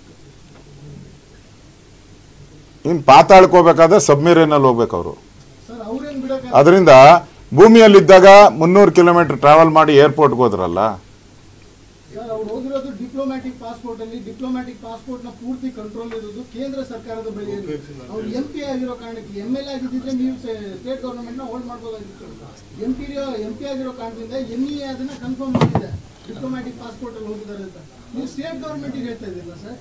ಇನ್ನು ಪಾತಾಳಕ್ಕೆ ಹೋಗ್ಬೇಕಾದ್ರೆ ಸಬ್ಮಿರೇನಲ್ಲಿ ಹೋಗ್ಬೇಕು ಅವರು ಸರ್ ಅವ್ರೇನ್ ಬಿಡಕ್ಕೆ ಅದರಿಂದ ಭೂಮಿಯಲ್ಲಿದ್ದಾಗ ಮುನ್ನೂರು ಕಿಲೋಮೀಟರ್ ಟ್ರಾವೆಲ್ ಮಾಡಿ ಏರ್ಪೋರ್ಟ್ಗೆ ಹೋದ್ರಲ್ಲ ಸರ್ ಅವ್ರು ಹೋಗಿರೋದು ಡಿಪ್ಲೊಮ್ಯಾಟಿಕ್ ಪಾಸ್ಪೋರ್ಟ್ ಅಲ್ಲಿ ಡಿಪ್ಲೊಮ್ಯಾಟಿಕ್ ಪಾಸ್ಪೋರ್ಟ್ ನ ಪೂರ್ತಿ ಕಂಟ್ರೋಲ್ ಇರೋದು ಕೇಂದ್ರ ಸರ್ಕಾರದ ಬಳಿ ಇದೆ. ಅವ್ರು ಎಂ ಪಿ ಆಗಿರೋ ಕಾರಣಕ್ಕೆ ಎಂ ಎಲ್ ಆಗಿದ್ದಿದ್ರೆ ನೀವು ಸ್ಟೇಟ್ ಗವರ್ನಮೆಂಟ್ ನ ಹೋಲ್ಡ್ ಮಾಡ್ಬೋದಾಗಿತ್ತು ಎಂ ಪಿ ಎಂ ಪಿ ಆಗಿರೋ ಕಾರಣದಿಂದ ಎನ್ ಇ ಅದನ್ನ ಕನ್ಫರ್ಮ್ ಮಾಡಿದೆ ಡಿಪ್ಲೊಮ್ಯಾಟಿಕ್ ಪಾಸ್ಪೋರ್ಟ್ ಅಲ್ಲಿ ಹೋಗಿದ್ದಾರೆ ಅಂತ ನೀವು ಸ್ಟೇಟ್ ಗವರ್ನಮೆಂಟ್ ಹೇಳ್ತಾ ಇದ್ದಿಲ್ಲ ಸರ್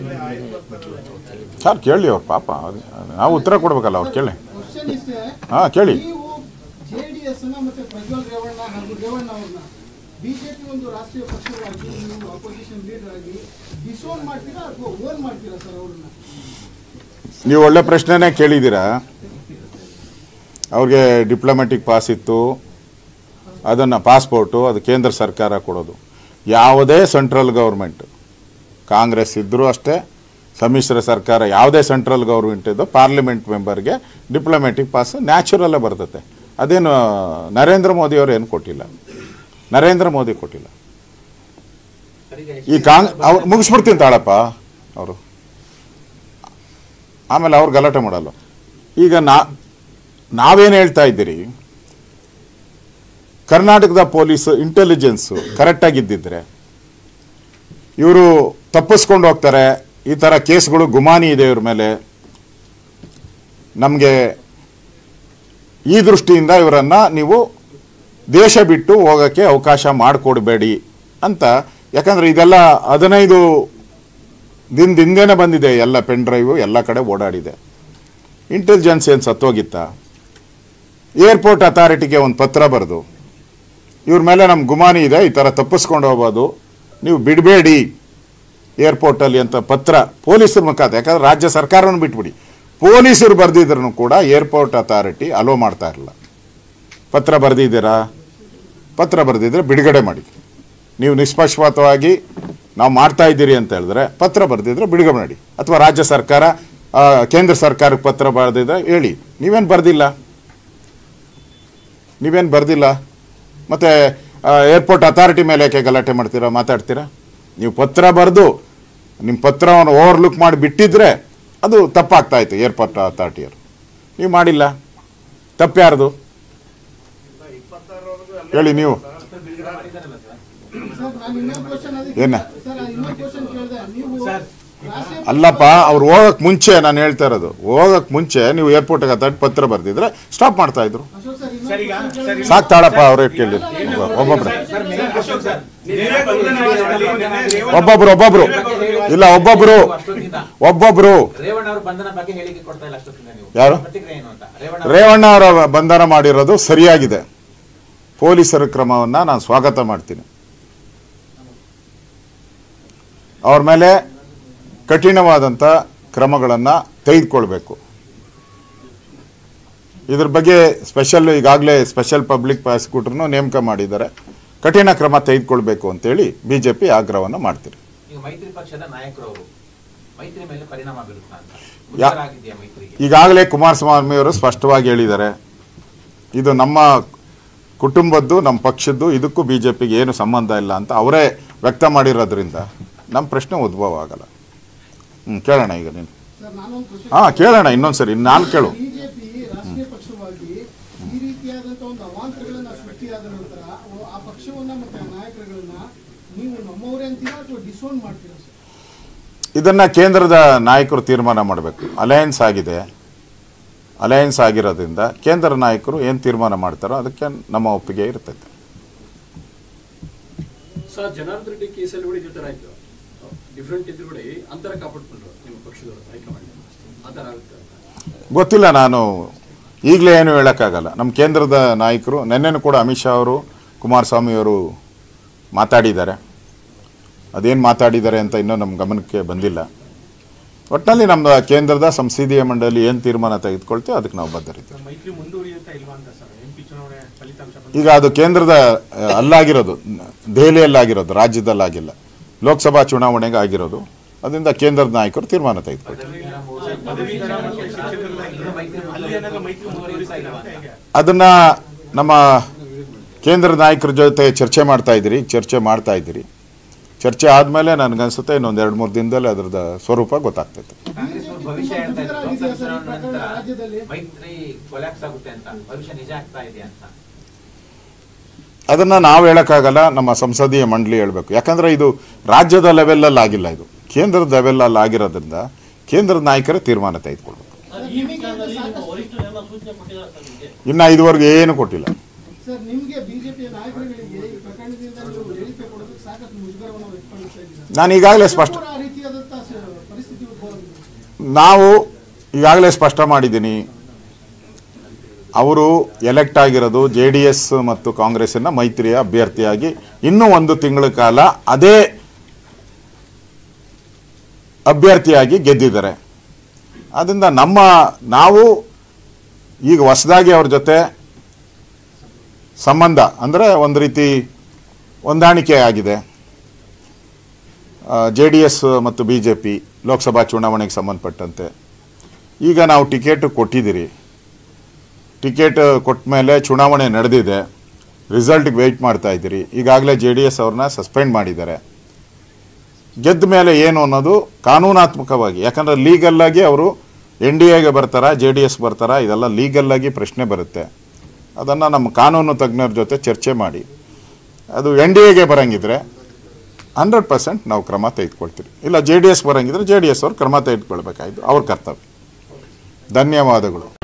ಸರ್ ಕೇಳಿ ಅವ್ರು ಪಾಪ ಅದು- ನಾವು ಉತ್ತರ ಕೊಡ್ಬೇಕಲ್ಲ ಅವ್ರು ಕೇಳಿ ಕ್ವಶನ್ ಇಷ್ಟೇ ಹಾಂ ಕೇಳಿ ನೀವು ಜೆ ಡಿ ಎಸ್ ನ ಮತ್ತೆ ಪ್ರಜ್ವಲ್ ರೇವಣ್ಣ ಹಾಗೂ ರೇವಣ್ಣ ಅವ್ರನ್ನ ಬಿಜೆಪಿ ಒಂದು ರಾಷ್ಟ್ರೀಯ ಪಕ್ಷವಾಗಿ ನೀವು ಅಪೋಸಿಷನ್ ಲೀಡರ್ ಆಗಿ ಡಿಸೋನ್ ಮಾಡ್ತೀರಾ ಅಥವಾ ಓನ್ ಮಾಡ್ತೀರಾ ಸರ್ ಅವ್ರನ್ನ ನೀವು ಒಳ್ಳೆ ಪ್ರಶ್ನೆನೇ ಕೇಳಿದ್ದೀರಾ ಅವ್ರಿಗೆ ಡಿಪ್ಲೊಮ್ಯಾಟಿಕ್ ಪಾಸ್ ಇತ್ತು ಅದನ್ನು ಪಾಸ್ಪೋರ್ಟು ಅದು ಕೇಂದ್ರ ಸರ್ಕಾರ ಕೊಡೋದು ಯಾವುದೇ ಸೆಂಟ್ರಲ್ ಗೌರ್ಮೆಂಟ್ ಕಾಂಗ್ರೆಸ್ ಇದ್ದರೂ ಅಷ್ಟೇ ಸಮ್ಮಿಶ್ರ ಸರ್ಕಾರ ಯಾವುದೇ ಸೆಂಟ್ರಲ್ ಗೌರ್ಮೆಂಟ್ ಇದ್ದೋ ಪಾರ್ಲಿಮೆಂಟ್ ಮೆಂಬರ್ಗೆ ಡಿಪ್ಲೊಮ್ಯಾಟಿಕ್ ಪಾಸ್ ನ್ಯಾಚುರಲ್ಲೇ ಬರ್ತತೆ ಅದೇನು ನರೇಂದ್ರ ಮೋದಿಯವರು ಏನು ಕೊಟ್ಟಿಲ್ಲ ನರೇಂದ್ರ ಮೋದಿ ಕೊಟ್ಟಿಲ್ಲ ಈ ಕಾಂಗ್ ಅವ್ರು ಮುಗಿಸ್ಬಿಡ್ತೀನಿ ತಾಳಪ್ಪ ಅವರು ಆಮೇಲೆ ಅವ್ರು ಗಲಾಟೆ ಮಾಡಲ್ಲ ಈಗ ನಾ ನಾವೇನು ಹೇಳ್ತಾ ಇದ್ದೀರಿ ಕರ್ನಾಟಕದ ಪೊಲೀಸ್ ಇಂಟೆಲಿಜೆನ್ಸು ಕರೆಕ್ಟಾಗಿದ್ದಿದ್ರೆ ಇವರು ತಪ್ಪಿಸ್ಕೊಂಡು ಹೋಗ್ತಾರೆ ಈ ಥರ ಕೇಸ್ಗಳು ಗುಮಾನಿ ಇದೆ ಇವ್ರ ಮೇಲೆ ನಮಗೆ ಈ ದೃಷ್ಟಿಯಿಂದ ಇವರನ್ನು ನೀವು ದೇಶ ಬಿಟ್ಟು ಹೋಗೋಕ್ಕೆ ಅವಕಾಶ ಮಾಡಿಕೊಡ್ಬೇಡಿ ಅಂತ ಯಾಕಂದರೆ ಇದೆಲ್ಲ ಹದಿನೈದು ದಿನದ ಹಿಂದೆನೇ ಬಂದಿದೆ ಎಲ್ಲ ಪೆನ್ ಡ್ರೈವು ಎಲ್ಲ ಕಡೆ ಓಡಾಡಿದೆ ಇಂಟೆಲಿಜೆನ್ಸ್ ಏನು ಸತ್ತೋಗಿತ್ತ ಏರ್ಪೋರ್ಟ್ ಅಥಾರಿಟಿಗೆ ಒಂದು ಪತ್ರ ಬರೆದು ಇವ್ರ ಮೇಲೆ ನಮ್ಮ ಗುಮಾನಿ ಇದೆ ಈ ಥರ ತಪ್ಪಿಸ್ಕೊಂಡು ಹೋಗ್ಬೋದು ನೀವು ಬಿಡಬೇಡಿ ಏರ್ಪೋರ್ಟಲ್ಲಿ ಅಂತ ಪತ್ರ ಪೊಲೀಸರ ಮುಖಾಂತರ ಯಾಕಂದ್ರೆ ರಾಜ್ಯ ಸರ್ಕಾರವನ್ನು ಬಿಟ್ಬಿಡಿ ಪೊಲೀಸರು ಬರೆದಿದ್ರು ಕೂಡ ಏರ್ಪೋರ್ಟ್ ಅಥಾರಿಟಿ ಅಲೋ ಮಾಡ್ತಾ ಇರಲಿಲ್ಲ ಪತ್ರ ಬರೆದಿದ್ದೀರಾ ಪತ್ರ ಬರೆದಿದ್ರೆ ಬಿಡುಗಡೆ ಮಾಡಿ ನೀವು ನಿಷ್ಪಕ್ಷಪಾತವಾಗಿ ನಾವು ಮಾಡ್ತಾ ಇದ್ದೀರಿ ಅಂತ ಹೇಳಿದ್ರೆ ಪತ್ರ ಬರೆದಿದ್ರೆ ಬಿಡುಗಡೆ ಮಾಡಿ ಅಥವಾ ರಾಜ್ಯ ಸರ್ಕಾರ ಆ, ಕೇಂದ್ರ ಸರ್ಕಾರಕ್ಕೆ ಪತ್ರ ಬರೆದಿದ್ರೆ ಹೇಳಿ ನೀವೇನು ಬರೆದಿಲ್ಲ ನೀವೇನು ಬರೆದಿಲ್ಲ ಮತ್ತು ಏರ್ಪೋರ್ಟ್ ಅಥಾರಿಟಿ ಮೇಲೆ ಯಾಕೆ ಗಲಾಟೆ ಮಾಡ್ತೀರಾ ಮಾತಾಡ್ತೀರಾ ನೀವು ಪತ್ರ ಬರೆದು ನಿಮ್ಮ ಪತ್ರವನ್ನು ಓವರ್ಲುಕ್ ಮಾಡಿ ಬಿಟ್ಟಿದ್ರೆ ಅದು ತಪ್ಪಾಗ್ತಾ ಇತ್ತು ಏರ್ಪೋರ್ಟ್ ಅಥಾರಿಟಿಯವರು ನೀವು ಮಾಡಿಲ್ಲ ತಪ್ಪ್ಯಾರ್ದು ಹೇಳಿ ನೀವು ಸರ್ ನಾನು ಇನ್ನೊಂದು ಕ್ವಶನ್ ಏನ? ಸರ್ ಇನ್ನೊಂದು ಕ್ವಶನ್ ಕೇಳಿದೆ ನೀವು ರಾಷ್ಟ್ರೀಯ ಅಲ್ಲಪ್ಪ ಅವ್ರು ಹೋಗಕ್ ಮುಂಚೆ ನಾನು ಹೇಳ್ತಾ ಇರೋದು ಹೋಗಕ್ ಮುಂಚೆ ನೀವು ಏರ್ಪೋರ್ಟ್ಗೆ ಅಥಾರಿಟಿ ಪತ್ರ ಬರೆದಿದ್ರೆ ಸ್ಟಾಪ್ ಮಾಡ್ತಾ ಇದ್ರು ಅಶೋಕ್ ಸರ್ ಸರ್ ಈಗ ಇನ್ನೊಂದು ಸರ್ ಈಗ- ಸಾಕ್ ತಾಳಪ್ಪ ಅವ್ರೇ ಕೇಳಿ ಒಬ್ಬೊಬ್ರೆ ಸರ್ ಮೇನ್ ಅಶೋಕ್ ಸರ್ ನಿನ್ನೆ ಬಂಧನವಾದಲ್ಲಿ ನಿನ್ನೆ ರೇವಣ್ಣ ಒಬ್ಬೊಬ್ರು ಒಬ್ಬೊಬ್ರು ಇಲ್ಲ ಒಬ್ಬೊಬ್ರು ಅಷ್ಟೊತ್ತಿಂದ ಒಬ್ಬೊಬ್ರು ರೇವಣ್ಣ ಅವ್ರ ಬಂಧನ ಬಗ್ಗೆ ಹೇಳಿಕೆ ಕೊಡ್ತಾ ಇಲ್ಲ ಅಷ್ಟೊತ್ತಿಂದ ನೀವು ಯಾರು? ಪ್ರತಿಕ್ರಿಯೆ ಏನು ಅಂತ ರೇವಣ್ಣ ರೇವಣ್ಣ ಅವರ ಬಂಧನ ಮಾಡಿರೋದು ಸರಿಯಾಗಿದೆ ಪೊಲೀಸರ ಕ್ರಮವನ್ನು ನಾನು ಸ್ವಾಗತ ಮಾಡ್ತೀನಿ ಅವ್ರ ಮೇಲೆ ಕಠಿಣವಾದಂಥ ಕ್ರಮಗಳನ್ನು ತೆಗೆದುಕೊಳ್ಬೇಕು ಇದ್ರ ಬಗ್ಗೆ ಸ್ಪೆಷಲ್ ಈಗಾಗಲೇ ಸ್ಪೆಷಲ್ ಪಬ್ಲಿಕ್ ಪ್ರಾಸಿಕ್ಯೂಟರ್ನು ನೇಮಕ ಮಾಡಿದ್ದಾರೆ ಕಠಿಣ ಕ್ರಮ ತೆಗೆದುಕೊಳ್ಬೇಕು ಅಂತೇಳಿ ಬಿ ಜೆ ಪಿ ಆಗ್ರಹವನ್ನು ಮಾಡ್ತೀರಿ ಈಗ ಮೈತ್ರಿ ಪಕ್ಷದ ನಾಯಕರು ಅವರು ಮೈತ್ರಿ ಮೇಲೆ ಪರಿಣಾಮ ಬೀರುತ್ತಾ ಅಂತ ಯಾ- ಮುಜುಗರಾಗಿದೆಯಾ ಮೈತ್ರಿಗೆ ಈಗಾಗಲೇ ಕುಮಾರಸ್ವಾಮಿ ಅವರು ಸ್ಪಷ್ಟವಾಗಿ ಹೇಳಿದ್ದಾರೆ ಇದು ನಮ್ಮ ಕುಟುಂಬದ್ದು ನಮ್ಮ ಪಕ್ಷದ್ದು ಇದಕ್ಕೂ ಬಿ ಜೆ ಪಿಗೆ ಏನು ಸಂಬಂಧ ಇಲ್ಲ ಅಂತ ಅವರೇ ವ್ಯಕ್ತ ಮಾಡಿರೋದ್ರಿಂದ ನಮ್ಮ ಪ್ರಶ್ನೆ ಉದ್ಭವ ಆಗಲ್ಲ ಹ್ಞೂ ಕೇಳೋಣ ಈಗ ನೀನು ಸರ್ ನಾನೊಂದು ಕ್ವಶನ್ ಹಾಂ ಕೇಳೋಣ ಇನ್ನೊಂದು ಸರಿ ನಾನು ಕೇಳು ಬಿಜೆಪಿ ರಾಷ್ಟ್ರೀಯ ಪಕ್ಷವಾಗಿ ಈ ರೀತಿಯಾದಂತ ಒಂದು ಅವಾಂತರಗಳನ್ನ ಸೃಷ್ಟಿಯಾದ ನಂತರ ಅವು- ಆ ಪಕ್ಷವನ್ನ ಮತ್ತೆ ಆ ನಾಯಕರುಗಳನ್ನ ನೀವು ನಮ್ಮವರೇ ಅಂತೀರಾ ಅಥವಾ ಡಿಸೋನ್ ಮಾಡ್ತೀರಾ ಸರ್ ಇದನ್ನು ಕೇಂದ್ರದ ನಾಯಕರು ತೀರ್ಮಾನ ಮಾಡಬೇಕು ಅಲಯನ್ಸ್ ಆಗಿದೆ ಅಲಯನ್ಸ್ ಆಗಿರೋದ್ರಿಂದ ಕೇಂದ್ರ ನಾಯಕರು ಏನು ತೀರ್ಮಾನ ಮಾಡ್ತಾರೋ ಅದಕ್ಕೆ ನಮ್ಮ ಒಪ್ಪಿಗೆ ಇರ್ತೈತೆ ಸರ್ ಜನಾರ್ದನ್ ರೆಡ್ಡಿ ಕೇಸಲ್ಲಿ ಕೂಡ ಇದೇ ಥರ ಆಯ್ತು ಡಿಫ್ರೆಂಟ್ ಇದ್ರು ಕೂಡ ಅಂತರ ಕಾಪಾಡ್ಕೊಂಡ್ರು ನಿಮ್ಮ ಪಕ್ಷದವರು ಹೈಕಮಾಂಡ್ ಆ ಥರ ಆಗುತ್ತೆ ಅಂತ ಗೊತ್ತಿಲ್ಲ ನಾನು ಈಗಲೇ ಏನು ಹೇಳೋಕ್ಕಾಗಲ್ಲ ನಮ್ಮ ಕೇಂದ್ರದ ನಾಯಕರು ನಿನ್ನೆನೂ ಕೂಡ ಅಮಿತ್ ಶಾ ಅವರು ಕುಮಾರಸ್ವಾಮಿ ಅವರು ಮಾತಾಡಿದ್ದಾರೆ ಅದೇನು ಮಾತಾಡಿದ್ದಾರೆ ಅಂತ ಇನ್ನೂ ನಮ್ಮ ಗಮನಕ್ಕೆ ಬಂದಿಲ್ಲ ಒಟ್ಟಿನಲ್ಲಿ ನಮ್ಮ ಕೇಂದ್ರದ ಸಂಸದೀಯ ಮಂಡಳಿ ಏನು ತೀರ್ಮಾನ ತೆಗೆದುಕೊಳ್ತೇವೆ ಅದಕ್ಕೆ ನಾವು ಬದ್ಧರಿದ್ದೇವೆ ಸರ್, ಮೈತ್ರಿ ಮುಂದುವರಿಯುತ್ತಾ ಇಲ್ವಾ ಅಂತ ಸರ್ ಎಂ ಪಿ ಚುನಾವಣೆ ಫಲಿತಾಂಶ ಬಂದ ಈಗ ಅದು ಕೇಂದ್ರದ ಆ, ಅಲ್ಲಾಗಿರೋದು ದೆಹಲಿಯಲ್ಲಾಗಿರೋದು ರಾಜ್ಯದಲ್ಲಾಗಿಲ್ಲ ಲೋಕಸಭಾ ಚುನಾವಣೆಗೆ ಆಗಿರೋದು ಅದರಿಂದ ಕೇಂದ್ರದ ನಾಯಕರು ತೀರ್ಮಾನ ತೆಗೆದುಕೊಳ್ತಾರೆ ಪದವೀಧರ ಮತ್ತು ಶಿಕ್ಷಕರೆಲ್ಲ ಅಲ್ಲಿ ಏನಾದ್ರು ಮೈತ್ರಿ ಮುಂದುವರಿಯುತ್ತಾ ಇಲ್ವಾ ಅಂತ ಹೇಗೆ ಅದನ್ನು ನಮ್ಮ ಕೇಂದ್ರ ನಾಯಕರ ಜೊತೆ ಚರ್ಚೆ ಮಾಡ್ತಾ ಇದ್ದೀರಿ ಚರ್ಚೆ ಮಾಡ್ತಾ ಇದ್ದೀರಿ ಚರ್ಚೆ ಆದಮೇಲೆ ನನಗನ್ಸುತ್ತೆ ಇನ್ನೊಂದು ಎರಡು ಮೂರು ದಿನದಲ್ಲಿ ಅದ್ರದ್ದು ಸ್ವರೂಪ ಗೊತ್ತಾಗ್ತೈತೆ ಕಾಂಗ್ರೆಸ್ ಅವ್ರು ಭವಿಷ್ಯ ಹೇಳ್ತಾ ಇದ್ರು ಮುಜುಗರ ಲೋಕಸಭೆ ಆಗಿದೆಯಾ ಸರ್ ಈ ಚುನಾವಣೆ ಪ್ರಕರಣ ನಂತರ ರಾಜ್ಯದಲ್ಲಿ? ಮೈತ್ರಿ ಕೊಲ್ಯಾಪ್ಸ್ ಆಗುತ್ತೆ ಅಂತ ಭವಿಷ್ಯ ನಿಜ ಆಗ್ತಾ ಇದೆ ಅಂತ ಅದನ್ನು ನಾವು ಹೇಳೋಕ್ಕಾಗಲ್ಲ ನಮ್ಮ ಸಂಸದೀಯ ಮಂಡಳಿ ಹೇಳಬೇಕು ಯಾಕಂದರೆ ಇದು ರಾಜ್ಯದ ಲೆವೆಲಲ್ಲಿ ಆಗಿಲ್ಲ ಇದು ಕೇಂದ್ರದ ಲೆವೆಲಲ್ಲಿ ಆಗಿರೋದ್ರಿಂದ ಕೇಂದ್ರದ ನಾಯಕರೇ ತೀರ್ಮಾನ ತೆಗೆದುಕೊಳ್ಬೇಕು ಈ ವಿಚಾರದಲ್ಲಿ ಸಾಕಷ್ಟು- ಇನ್ನು ಇದುವರೆಗೂ ಏನು ಕೊಟ್ಟಿಲ್ಲ ಸರ್ ನಿಮ್ಗೆ ಬಿಜೆಪಿಯ ನಾಯಕರುಗಳಿಗೆ ಈ ಪ್ರಕರಣದಿಂದ ನೀವು ಹೇಳಿಕೆ ಕೊಡೋದಕ್ಕೆ ಸಾಕಷ್ಟು ಮುಜುಗರವನ್ನು ವ್ಯಕ್ತಪಡಿಸ್ತಾ ಇದ್ದೀರಾ ನಾನು ಈಗಾಗಲೇ ಸ್ಪಷ್ಟ ಆ ರೀತಿಯಾದಂತಹ ಸ- ಪರಿಸ್ಥಿತಿ ಉದ್ಭವ ಆಗಿದೆ. ನಾವು ಈಗಾಗಲೇ ಸ್ಪಷ್ಟ ಮಾಡಿದ್ದೀನಿ ಅವರು ಎಲೆಕ್ಟ್ ಆಗಿರೋದು ಜೆ ಡಿ ಎಸ್ ಮತ್ತು ಕಾಂಗ್ರೆಸ್ಸಿನ ಮೈತ್ರಿಯ ಅಭ್ಯರ್ಥಿಯಾಗಿ ಇನ್ನೂ ಒಂದು ತಿಂಗಳ ಕಾಲ ಅದೇ ಅಭ್ಯರ್ಥಿಯಾಗಿ ಗೆದ್ದಿದ್ದಾರೆ ಆದ್ದರಿಂದ ನಮ್ಮ ನಾವು ಈಗ ಹೊಸದಾಗಿ ಅವ್ರ ಜೊತೆ ಸಂಬಂಧ ಅಂದರೆ ಒಂದು ರೀತಿ ಹೊಂದಾಣಿಕೆ ಆಗಿದೆ ಜೆ ಡಿ ಎಸ್ ಮತ್ತು ಬಿ ಜೆ ಪಿ ಲೋಕಸಭಾ ಚುನಾವಣೆಗೆ ಸಂಬಂಧಪಟ್ಟಂತೆ ಈಗ ನಾವು ಟಿಕೆಟ್ ಕೊಟ್ಟಿದ್ದೀರಿ ಟಿಕೆಟ್ ಕೊಟ್ಟ ಮೇಲೆ ಚುನಾವಣೆ ನಡೆದಿದೆ ರಿಸಲ್ಟ್ಗೆ ವೆಯ್ಟ್ ಮಾಡ್ತಾ ಇದ್ದೀರಿ ಈಗಾಗಲೇ ಜೆ ಡಿ ಎಸ್ ಅವ್ರನ್ನ ಸಸ್ಪೆಂಡ್ ಮಾಡಿದ್ದಾರೆ ಗೆದ್ದ ಮೇಲೆ ಏನು ಅನ್ನೋದು ಕಾನೂನಾತ್ಮಕವಾಗಿ ಯಾಕಂದರೆ ಲೀಗಲ್ಲಾಗಿ ಅವರು ಎನ್ ಡಿ ಎಗೆ ಬರ್ತಾರಾ ಜೆ ಡಿ ಎಸ್ ಬರ್ತಾರಾ ಇದೆಲ್ಲ ಲೀಗಲ್ಲಾಗಿ ಪ್ರಶ್ನೆ ಬರುತ್ತೆ ಅದನ್ನು ನಮ್ಮ ಕಾನೂನು ತಜ್ಞರ ಜೊತೆ ಚರ್ಚೆ ಮಾಡಿ ಅದು ಎನ್ ಡಿ ಎಗೆ ಬರಂಗಿದ್ರೆ ಹಂಡ್ರೆಡ್ ಪರ್ಸೆಂಟ್ ನಾವು ಕ್ರಮ ತೆಗೆದುಕೊಳ್ತೀವಿ ಇಲ್ಲ ಜೆ ಡಿ ಎಸ್ ಬರಂಗಿದ್ರೆ ಜೆ ಡಿ ಎಸ್ ಅವ್ರು ಕ್ರಮ ತೆಗೆದುಕೊಳ್ಬೇಕಾಯ್ತು ಅವ್ರ ಕರ್ತವ್ಯ ಧನ್ಯವಾದಗಳು